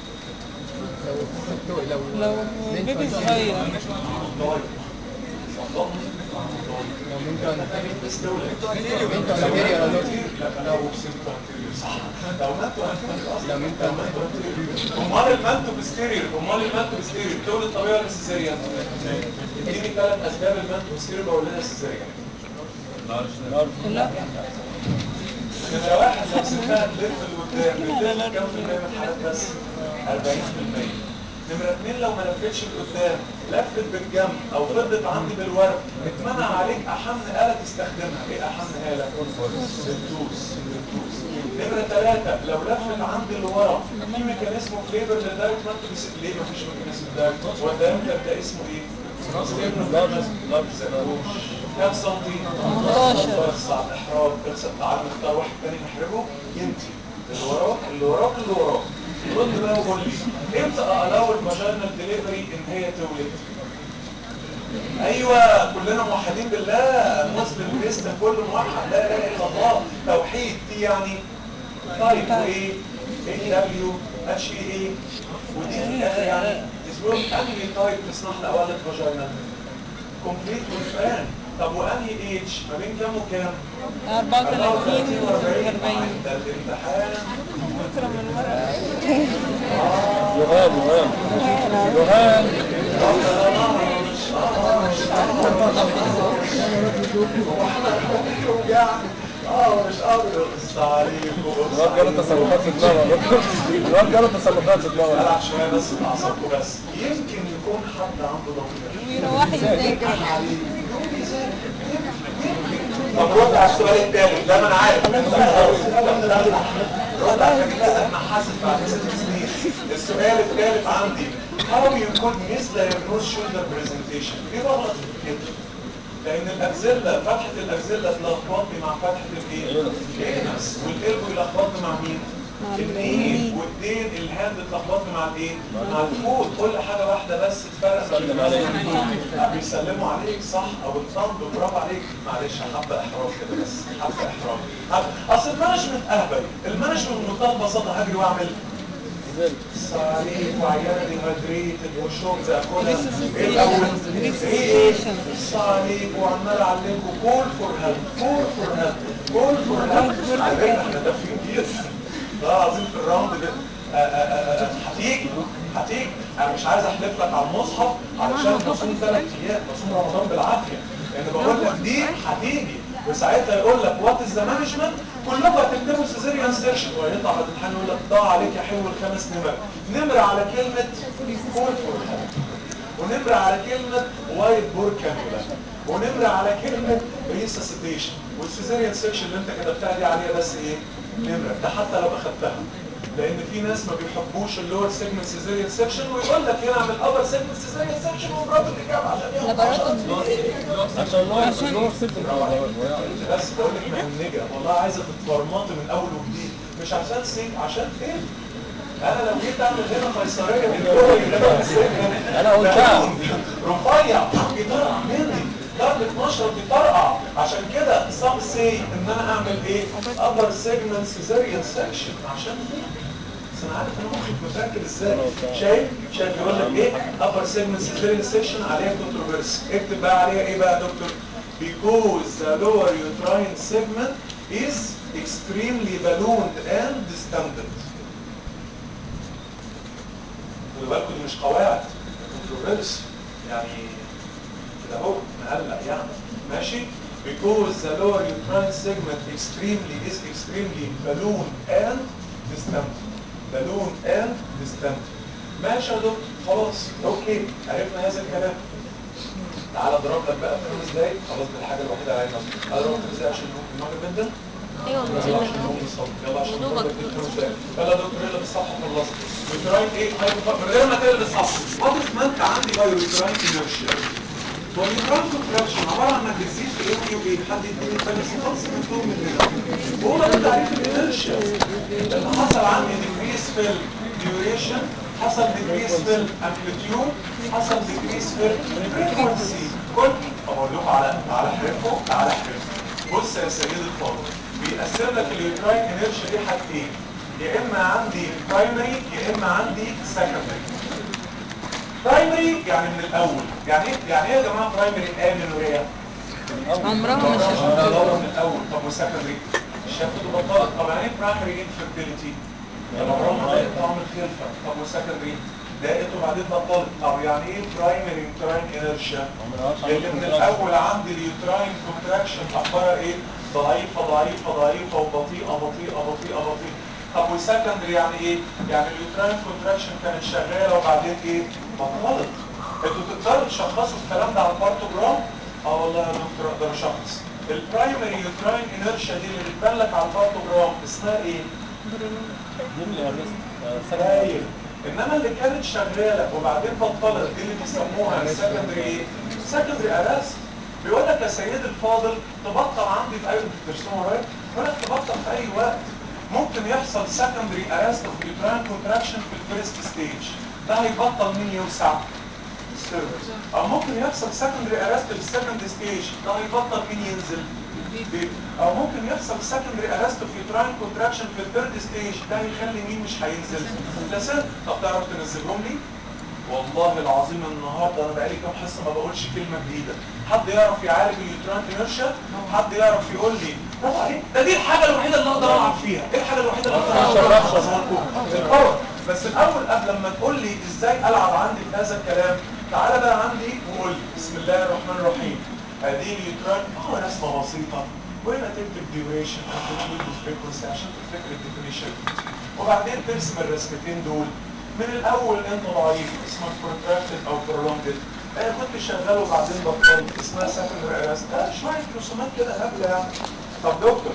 لو بيبي صغير طيب صدقت لو منتو انتيريور استولد منتو انتيريور يا دكتور لا لو سبت انتيريور صح لو مانتو انتيريور اصلا لو منتو لو مانتو انتيريور امال المانتو بستيريور امال المانتو بستيريور تولد طبيعي ولا سيزيريان؟ اديني ثلاث اسباب المانتو بستيريور بولدها سيزيريان لا نمرة واحد لو سبتها تلف لقدام بتلف كام في المية من الحالات بس؟ 40% نمرة اتنين لو ما لفتش لقدام لفت بالجنب او فضت عندي بالورق اتمنع عليك احن آلة تستخدمها ايه احن آلة؟ الدوس الدوس نمرة ثلاثة لو لفت عندي الورق في ميكانيزم اوف ليبر لدايركت مانتو ليه مفيش ميكانيزم دايركت؟ هو الدايركت ده اسمه ايه؟ كام سنتي؟ 18 اخصى على الاحراج اخصى تعال نختار واحد تاني نحرجه ينتي اللي وراك اللي وراك اللي وراك رد بقى وقول لي امتى الاو الفاجينال ديليفري ان هي تولد ايوه كلنا موحدين بالله مسلم كريستيان كله موحد لا اله الا الله توحيد دي يعني طيب وايه اي دبليو اتش اي اي ودي في الاخر يعني اسمهم انهي تايب تسمح لاولد فاجينال كومبليت والفان طب وانهي ايج ما بين كام وكام 34 و 40 ده الامتحان بكره من ورا يوهان يوهان يوهان اه مش قادر بص عليكم بص الواد جاله عليكم تصرفات في دماغه الواد جاله تصرفات في دماغه العب شويه بس باعصابكم بس يمكن يكون حد عنده ضمير ويروح يذاكر طب رد على السؤال الثالث ده ما انا عارف انت رد على كده انا حاسس بعد ست سنين السؤال الثالث عندي how you could misdiagnose shoulder presentation ايه بغلط في الكتف لان الاكزيلا فتحه الاكزيلا تلخبطني مع فتحه الايه الانس والقلب يلخبطني مع مين الايد والدين الهاند تلخبطني مع الايه مع الفوت كل حاجه واحده بس تفرق بين مثلا بيسلموا عليك صح او الطنب برافو عليك معلش حبه احراج كده بس حبه احراج حبة. اصل المانجمنت اهبل المانجمنت بمنتهى البساطه هجري واعمل صعيد وعيانة ديهايدريتد والشوك بياكلها ايه الاول ايه صعيد وعمال اعلمكم كول فور هيلب كول فور هيلب كول فور هيلب على فكره احنا دافعين جدا والله العظيم في الراوند ده آه، آه، آه، آه، هتيجي هتيجي انا مش عايز احلف لك على المصحف علشان بصوم ثلاث ايام بصوم رمضان بالعافيه لان بقول لك دي هتيجي وساعتها يقول لك وات از ذا مانجمنت كلكم هتكتبوا سيزيريان سيرشن ويطلع بعد الامتحان يقول لك ضاع عليك يا حلو الخمس نمر نمره على كلمه كول فور ونمره على كلمه وايت بور كانيولا ونمره على كلمه ريسسيتيشن والسيزيريان سيرشن اللي انت كتبتها دي عليها بس ايه نمره ده حتى لو اخدتها لان في ناس ما بيحبوش اللور سيجمنت سيزيريان سيكشن ويقول لك هنا اعمل ابر سيجمنت سيزيريان سيكشن ومرات الاجابه عشان ياخد 10 عشان الله الله سبت بس بقول لك مهنجه والله عايزه تتفرمطي من اول وجديد مش عشان سيك عشان ايه انا لو جيت اعمل هنا قيصريه بالدول يبقى سيجمنت أنا قلتها. رفيع بيطرقع مني درجة 12 بيطرقع عشان كده some say ان انا اعمل ايه upper segment cesarean section عشان ايه بس انا عارف انا مخي متركب ازاي شايف شايف يقول لك ايه upper segment cesarean section عليها controversy اكتب بقى عليها ايه بقى يا دكتور because the lower uterine segment is extremely ballooned and distended خدوا بالكم دي مش قواعد controversy يعني كده اهو مقلق يعني ماشي because the lower uterine segment extremely is extremely balloon and distant balloon and distant ماشي يا دكتور خلاص اوكي عرفنا هذا الكلام تعالى اضرب لك بقى في خمس دقايق خلاص دي الحاجه الوحيده اللي عايزها اضرب خمس دقايق عشان نروح المغرب جدا ايوه يلا عشان نروح مدينة الصبح يلا عشان يا نضرب دوبك لك خمس دقايق يلا يا دكتور يلا بالصفحه خلصت يوتراين ايه هايبر من غير ما تقلب الصفحه وات ما انت عندي بايو يوتراين انرشيا واليوتراين كونتراكشن عباره عن انك بتزيد في ايه وايه وايه حد يديني الفلس خالص مكتوب من هنا هو ده تعريف الانرشيا اللي حصل عندي ديكريس في الديوريشن حصل ديكريس في الامبليتيود حصل ديكريس في الفريكونسي كل اقول لكم على على حرفه على حرفه بص يا سيدي الفاضل بيقسم لك اليوتراين انرشيا دي حاجتين يا اما عندي برايمري يا اما عندي سكندري برايمري يعني من الاول يعني ايه يعني ايه يا جماعه برايمري امينوريا عمرها ما شافت دورة من الاول طب وسكندري شافت وبطلت طب يعني ايه برايمري انفيرتيليتي عمرها ما ضايق طعم الخلفه طب وسكندري ضاقت وبعدين بطلت طب يعني ايه برايمري يوتراين انرشيا اللي من الاول عندي اليوتراين كونتراكشن اخبارها ايه ضعيفه ضعيفه ضعيفه وبطيئه بطيئه بطيئه بطيئه طب والسكندري يعني ايه يعني اليوتراين كونتراكشن كانت شغاله وبعدين ايه بطلت انتوا تقدروا تشخصوا الكلام ده على البارتوجرام اه والله يا دكتور اقدر اشخص البرايمري يوتراين انرشيا دي اللي بتبان لك على البارتوجرام اسمها ايه هايل انما اللي كانت شغاله وبعدين بطلت دي اللي بيسموها سكندري ايه سكندري ارست بيقول لك يا سيدي الفاضل تبطل عندي في اي ترسمه ورايا بيقول لك تبطل في اي وقت ممكن يحصل secondary arrest of uterine contraction في الفيرست ستيج ده هيبطل مين يوسع السيرفس او ممكن يحصل secondary arrest في السكند ستيج ده هيبطل مين ينزل البيبي او ممكن يحصل secondary arrest في uterine contraction في الثيرد ستيج ده هيخلي مين مش هينزل لسه طب تعرف تنزلهم لي والله العظيم النهارده انا بقالي كام حصه ما بقولش كلمه جديده حد يعرف يعالج اليوتران انيرشيا حد يعرف يقول لي برافو عليك ده دي الحاجه الوحيده اللي اقدر العب فيها ايه الحاجه الوحيده اللي اقدر العب فيها الباور بس الاول قبل ما تقول لي ازاي العب عندي في هذا الكلام تعالى بقى عندي وقول لي بسم الله الرحمن الرحيم ادي اليوتران اه رسمه بسيطه وهنا تكتب ديوريشن امبليتيود وفريكونسي عشان تفتكر الديفينيشن وبعدين ترسم الرسمتين دول من الاول انت ضعيف اسمك protracted او prolonged انا كنت شغال وبعدين بطلت اسمها secondary arrest آه شويه رسومات كده هبله يعني طب دكتور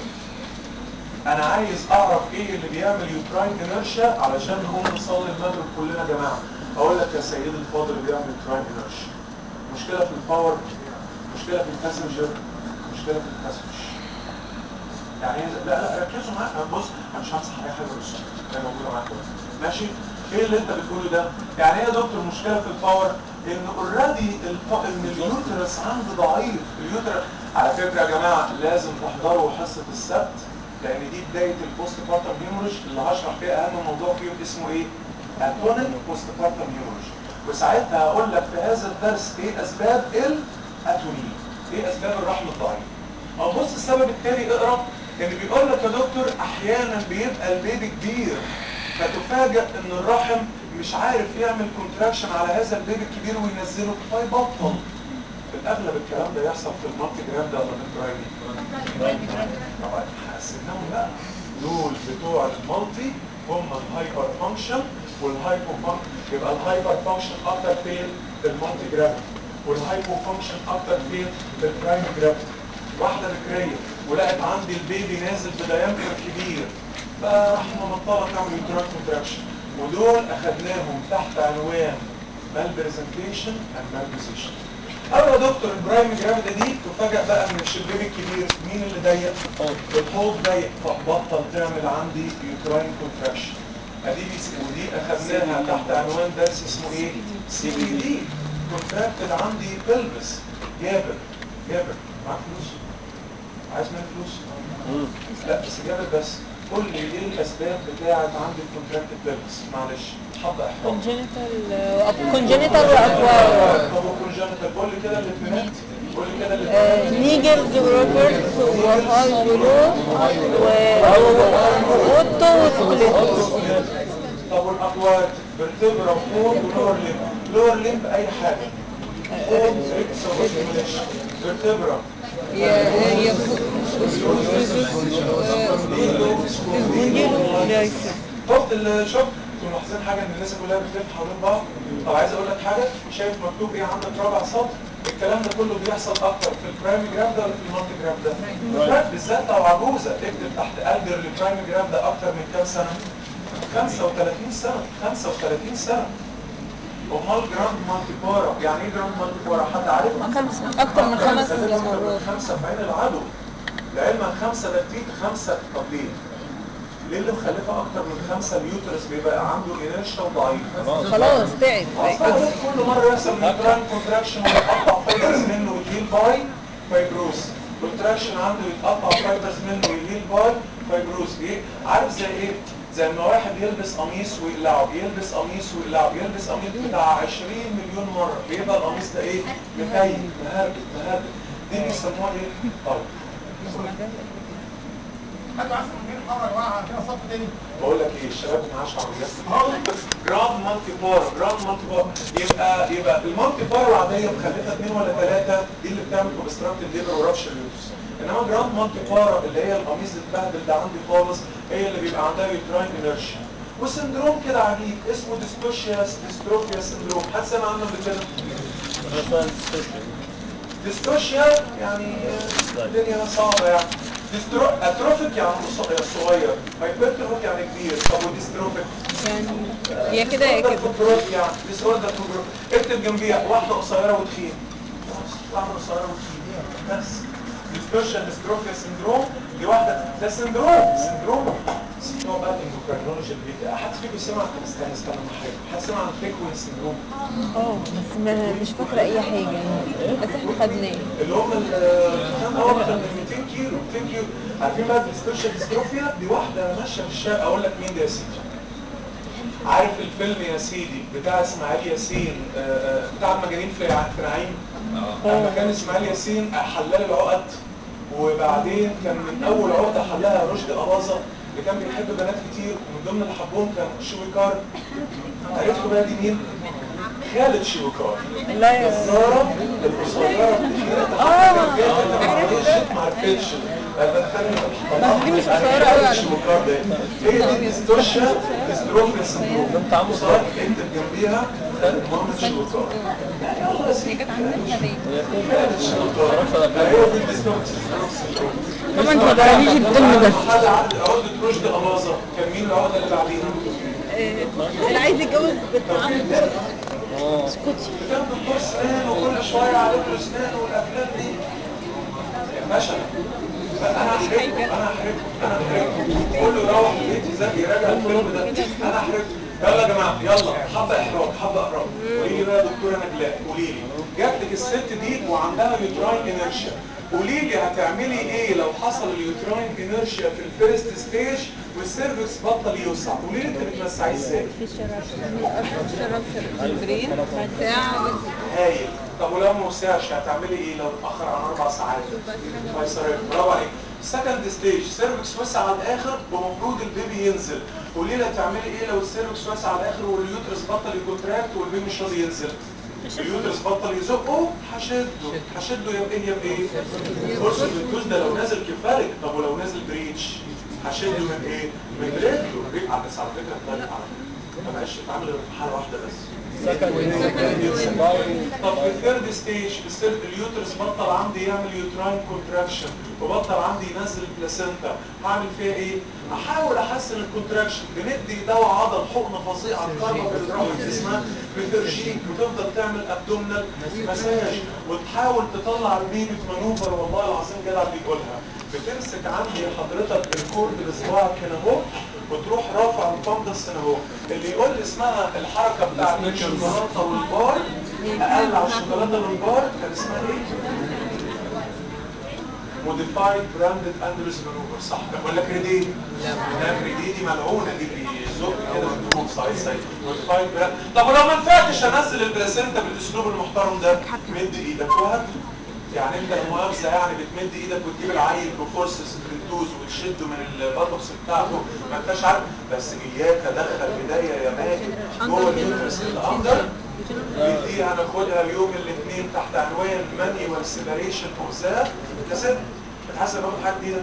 انا عايز اعرف ايه اللي بيعمل يوتراين انرشيا علشان نقوم نصلي المغرب كلنا يا جماعه اقول لك يا سيدي الفاضل اللي بيعمل يوتراين انرشيا مشكله في الباور مشكله في الباسنجر مشكله في الباسنج يعني لا لا ركزوا معايا أنا بص انا مش همسح اي حاجه بس هي موجوده معاك بس ماشي ايه اللي انت بتقوله ده يعني ايه يا دكتور المشكله في الباور ان اوريدي ان اليوترس عنده ضعيف اليوترس على فكره يا جماعه لازم تحضروا حصه السبت لان دي بدايه البوست بارتم هيموريج اللي هشرح فيها اهم موضوع فيهم اسمه ايه اتونيك بوست بارتم هيموريج وساعتها هقول لك في هذا الدرس ايه اسباب الاتوني ايه اسباب الرحم الضعيف او بص السبب التاني اقرا ان بيقول لك يا دكتور احيانا بيبقى البيبي كبير فتفاجئ ان الرحم مش عارف يعمل كونتراكشن على هذا البيبي الكبير وينزله فيبطل في الاغلب الكلام ده يحصل في المالتي جرام ده ولا في البرايمي طبعا حسناهم بقى دول بتوع المالتي هم الهايبر فانكشن والهايبو فانكشن يبقى الهايبر فانكشن اكتر فين في المالتي جرام والهايبو فانكشن اكتر فين في البرايمي جرام واحدة بكرية ولقت عندي البيبي نازل بدايمتر كبير بقى راح مبطلة تعمل يوترال كونتراكشن ودول اخدناهم تحت عنوان malpresentation and malposition اول يا دكتور البرايم جرافيدا دي تفاجئ بقى ان مش البيبي الكبير مين اللي ضيق؟ الحوض ضيق فبطل تعمل عندي يوتراين كونتراكشن ادي ودي اخدناها تحت عنوان درس اسمه ايه؟ سي بي دي كونتراكتد عندي بلبس جابر جابر معاك فلوس؟ عايز مني فلوس؟ لا بس جابر بس قول لي ايه الاسباب بتاعت عندي الكونتراكتد بلبس معلش حط احراج كونجينيتال كونجينيتال واكوار طب وكونجنتال قول لي كده الاثنين قول لي كده الاثنين نيجل روبرت وهاي بلو واوتو وسكليتوس طب والاقوات فيرتبرا وحوض ولور ليمب لور ليمب اي حاجه حوض ريكس فيرتبرا يا يا حط الشوك انتوا ملاحظين حاجه ان الناس كلها بتلف حوالين بعض طب عايز اقول لك حاجه شايف مكتوب ايه عندك رابع سطر الكلام ده كله بيحصل اكتر في البرايم جرام ده ولا في المالتي جرام ده البرايم بالذات لو عجوزه اكتب تحت الدر البرايم جرام ده اكتر من كام سنه 35 سنه 35 سنه امال جراند مالتي بارا يعني ايه جراند مالتي بارا حد عارف خمسة أكتر من خمس أكتر من مرات خمسة في عين العدو لعلما خمسة ده كتير خمسة طب ليه؟ ليه اللي مخلفة أكتر من خمسة اليوترس بيبقى عنده إنرشيا وضعيف؟ خلاص تعب أصلا كل مرة يحصل نيوتران كونتراكشن ويتقطع فايبرز منه ويهيل باي فايبروز كونتراكشن عنده يتقطع فايبرز منه ويهيل باي فايبروز إيه؟ عارف زي إيه؟ زي ما واحد يلبس قميص ويقلعه يلبس قميص ويقلعه يلبس قميص بتاع 20 مليون مرة بيبقى القميص ده ايه؟ مكيف مهبب مهبب دي بيسموها ايه؟ طيب حد عارف من غير حمرا يا جماعه فيها صف تاني بقول لك ايه الشباب معاش عربيات جراند مالتي بار جراند مالتي بار يبقى يبقى المالتي بار العاديه مخلفه اثنين ولا ثلاثه دي اللي بتعمل اوبستراكتيف ليبر ورابشر اليوتس انما جراند مالتي بار اللي هي القميص اللي اتبهدل ده عندي خالص هي اللي بيبقى عندها يوتراين انرشيا وسندروم كده عجيب اسمه ديستوشيا ديستروفيا سندروم حد سمع عنه قبل كده؟ ديستوشيا يعني الدنيا صعبه يعني ديسترو اتروفيك يعني قص- صغير هايبرتروفيك يعني كبير طب وديستروفيك يعني يا كده يا كده فوبروف يعني ديسوردر فوبروف اكتب جنبيها واحده قصيره وتخين خلاص، واحده قصيره وتخين بس ديستورشن ديستروفيا سندروم دي واحده ده سندروم سندروم نوع بقى الاندوكراينولوجي البيتا حد فيكم سمع استنى استنى ما حاجه حد سمع عن فيكوين سندروم اه بس ما مش فاكره اي حاجه بس احنا خدناه اللي هم الخام اكتر من 200 كيلو 200 كيلو عارفين بقى السبيشال ديستروفيا دي واحده ماشيه في الشارع اقول لك مين ده يا سيدي عارف الفيلم يا سيدي بتاع اسماعيل ياسين آه، آه، بتاع المجانين في ع- في نعيم لما كان اسماعيل ياسين حلال العقد وبعدين كان من اول عقده حلها رشدي اباظه اللي كان بيحب بنات كتير ومن ضمن اللي حبهم كان شويكار عرفتوا بقى دي مين؟ خالد شويكار لا يا الزارة القصيرة الكبيرة اه ما عرفتش بس دي مش قصيرة أوي على فكرة هي دي ديستورشن ديستروفي سندروم بنت عمه صار اكتب جنبيها مامة شويكار يلا يا هي كانت عندنا ليه خالد شويكار هي دي ديستورشن سندروم طبعا انت ما تعرفيش الفيلم ده حد عقد عقدة رشدي أباظة كان مين العقدة اللي بعديها؟ اللي عايز يتجوز بنت عمه اسكتي كان دكتور سنان وكل شويه على له سنان والافلام دي يا باشا انا احرجكم انا احرجكم انا احرجكم كله يروح البيت يذاكر يراجع الفيلم ده انا احرجكم يلا يا جماعه يلا حبه احراج حبه احراج قولي لي بقى يا دكتوره نجلاء قولي لي جات لك الست دي وعندها يوتراين انرشيا قولي لي هتعملي ايه لو حصل اليوتراين انرشيا في الفيرست ستيج والسيرفكس بطل يوسع قولي لي انت بتمسعيه ازاي في الشرف الشرف في البرين بتاع هايل طب ولو ما وسعش هتعملي ايه لو اتاخر عن اربع ساعات قيصريه برافو عليك سكند ستيج سيرفكس وسع على الاخر ومفروض البيبي ينزل قولي لي هتعملي ايه لو السيرفكس وسع على الاخر واليوترس بطل يكونتراكت والبيبي مش راضي ينزل اليوترس بطل يزقه هشده هشده يا بايه يا بايه بص الفلوس ده لو نازل كفالك طب ولو نازل بريتش هشده من ايه من رجله رجله بس على فكره اتفرج على ما بقاش يتعامل غير في حاله واحده بس طب في الثيرد ستيج السيرد اليوترس بطل عندي يعمل يوتراين كونتراكشن وبطل عندي ينزل البلاسينتا هعمل فيها ايه؟ احاول احسن الكونتراكشن بندي دواء عضل حقنه فظيعه الكارما بالراحه اسمها بترجيك وتفضل تعمل ابدومينال مساج وتحاول تطلع البيبي في مانوفر والله العظيم جدع بيقولها بتمسك عندي حضرتك الكورد بصباعك هنا اهو وتروح رافع الفندس هنا اهو اللي يقول لي اسمها الحركه بتاعت الشوكولاته والبار اقل على الشوكولاته والبار كان اسمها ايه؟ موديفايد براندد اندرس مانوفر صح ولا كريدي؟ لا كريدي دي ملعونه دي بيزق كده ويدوب سايد سايد موديفايد براند طب ولو ما نفعتش انزل البلاسينتا بالاسلوب المحترم ده مد ايدك وهات يعني انت المؤاخذه يعني بتمد ايدك وتجيب العيل بفورسز بالدوز وتشده من البطوكس بتاعته ما انتش عارف بس اياك دخل بدايه يا ماجد جوه اليوترس الاندر دي هناخدها اليوم الاثنين تحت عنوان مانيوال سيبريشن اوف ذا كاسيت بتحسب باخد حاجه جديده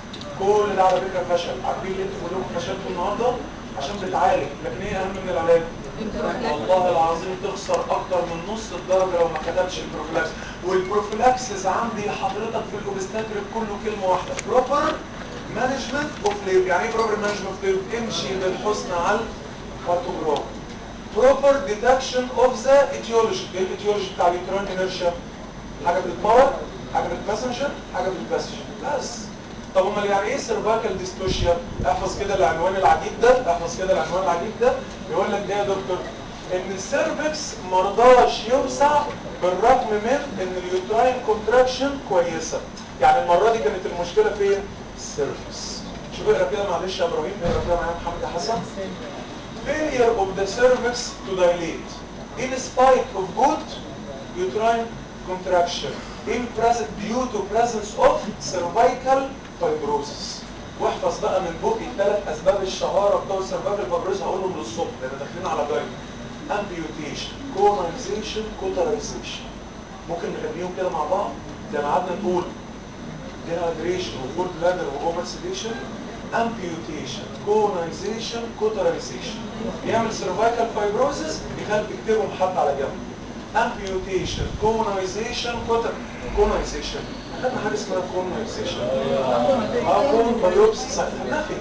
كل ده على فكره فشل عارفين ليه انتوا كلكم فشلتوا النهارده عشان بتعالج لكن ايه اهم من العلاج والله العظيم تخسر اكتر من نص الدرجه لو ما خدتش البروفلاكس والبروفلاكسس عندي حضرتك في الاوبستاتريك كله كلمه واحده بروبر مانجمنت اوف ليف يعني ايه بروبر مانجمنت اوف ليف امشي بالحسن على الكارتوجراف proper detection of the etiology ايه الايتيولوجي بتاع اليوترين انرشيا حاجه بتتمرض حاجه بتباسنجر حاجه بتباسنجر بس طب امال يعني ايه سيرفايكال ديستوشيا احفظ كده العنوان العجيب ده احفظ كده العنوان العجيب ده بيقول لك ايه يا دكتور ان السيرفكس مرضاش يوسع بالرغم من ان اليوتراين كونتراكشن كويسه يعني المره دي كانت المشكله فين السيرفكس شوف اقرا كده معلش يا ابراهيم اقرا كده معايا محمد حسن failure of the cervix to dilate in spite of good uterine contraction in present due to presence of cervical fibrosis واحفظ بقى من بقي الثلاث اسباب الشهاره بتوع السيرفايكال فايبروز هقولهم للصبح لان داخلين على دايت امبيوتيشن كونايزيشن كوترايزيشن ممكن نخليهم كده مع بعض زي ما قعدنا نقول dehydration وفول بلادر واوفر سيديشن امبيوتيشن كونايزيشن كوترايزيشن يعمل سيرفايكال فايبروزس يخلي تكتبهم حتى على جنب امبيوتيشن كونايزيشن كوتر كونايزيشن خدنا حاجه اسمها كونايزيشن اه كون بايوبسي نفي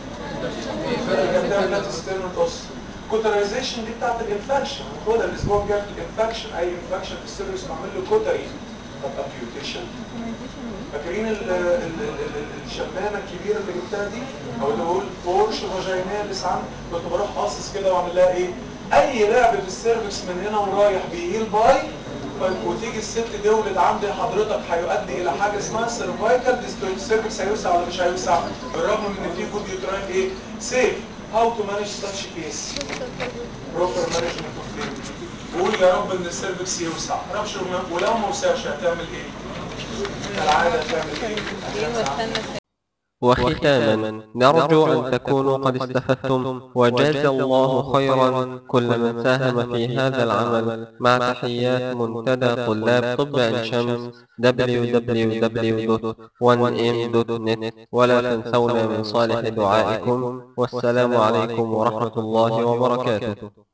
كوترايزيشن دي بتاعت الانفكشن هناخدها الاسبوع الجاي في الانفكشن اي انفكشن في السيرفيس بعمل له كوتري طب ابيوتيشن فاكرين ال- ال- ال- ال- الشمامه الكبيره اللي جبتها دي او اللي بقول بورش فاجيناليس عندي كنت بروح قاصص كده واعمل لها ايه اي لعب في السيرفكس من هنا ورايح بيهيل باي ف- وتيجي الست تولد عندي حضرتك هيؤدي الى حاجه اسمها سيرفايكال ديسترويد السيرفكس هيوسع ولا مش هيوسع بالرغم من ان في جود يوتراين ايه سيف هاو تو مانج ساتش كيس بروبر مانجمنت اوف ليبر قول يا رب ان السيرفكس يوسع ربش ولو ما وسعش هتعمل ايه؟ كالعاده هتعمل ايه؟ هتعمل وختاما نرجو أن تكونوا قد استفدتم وجاز الله خيرا كل من ساهم في هذا العمل مع تحيات منتدى طلاب طب عين شمس www.1m.net ولا تنسونا من صالح دعائكم والسلام عليكم ورحمة الله وبركاته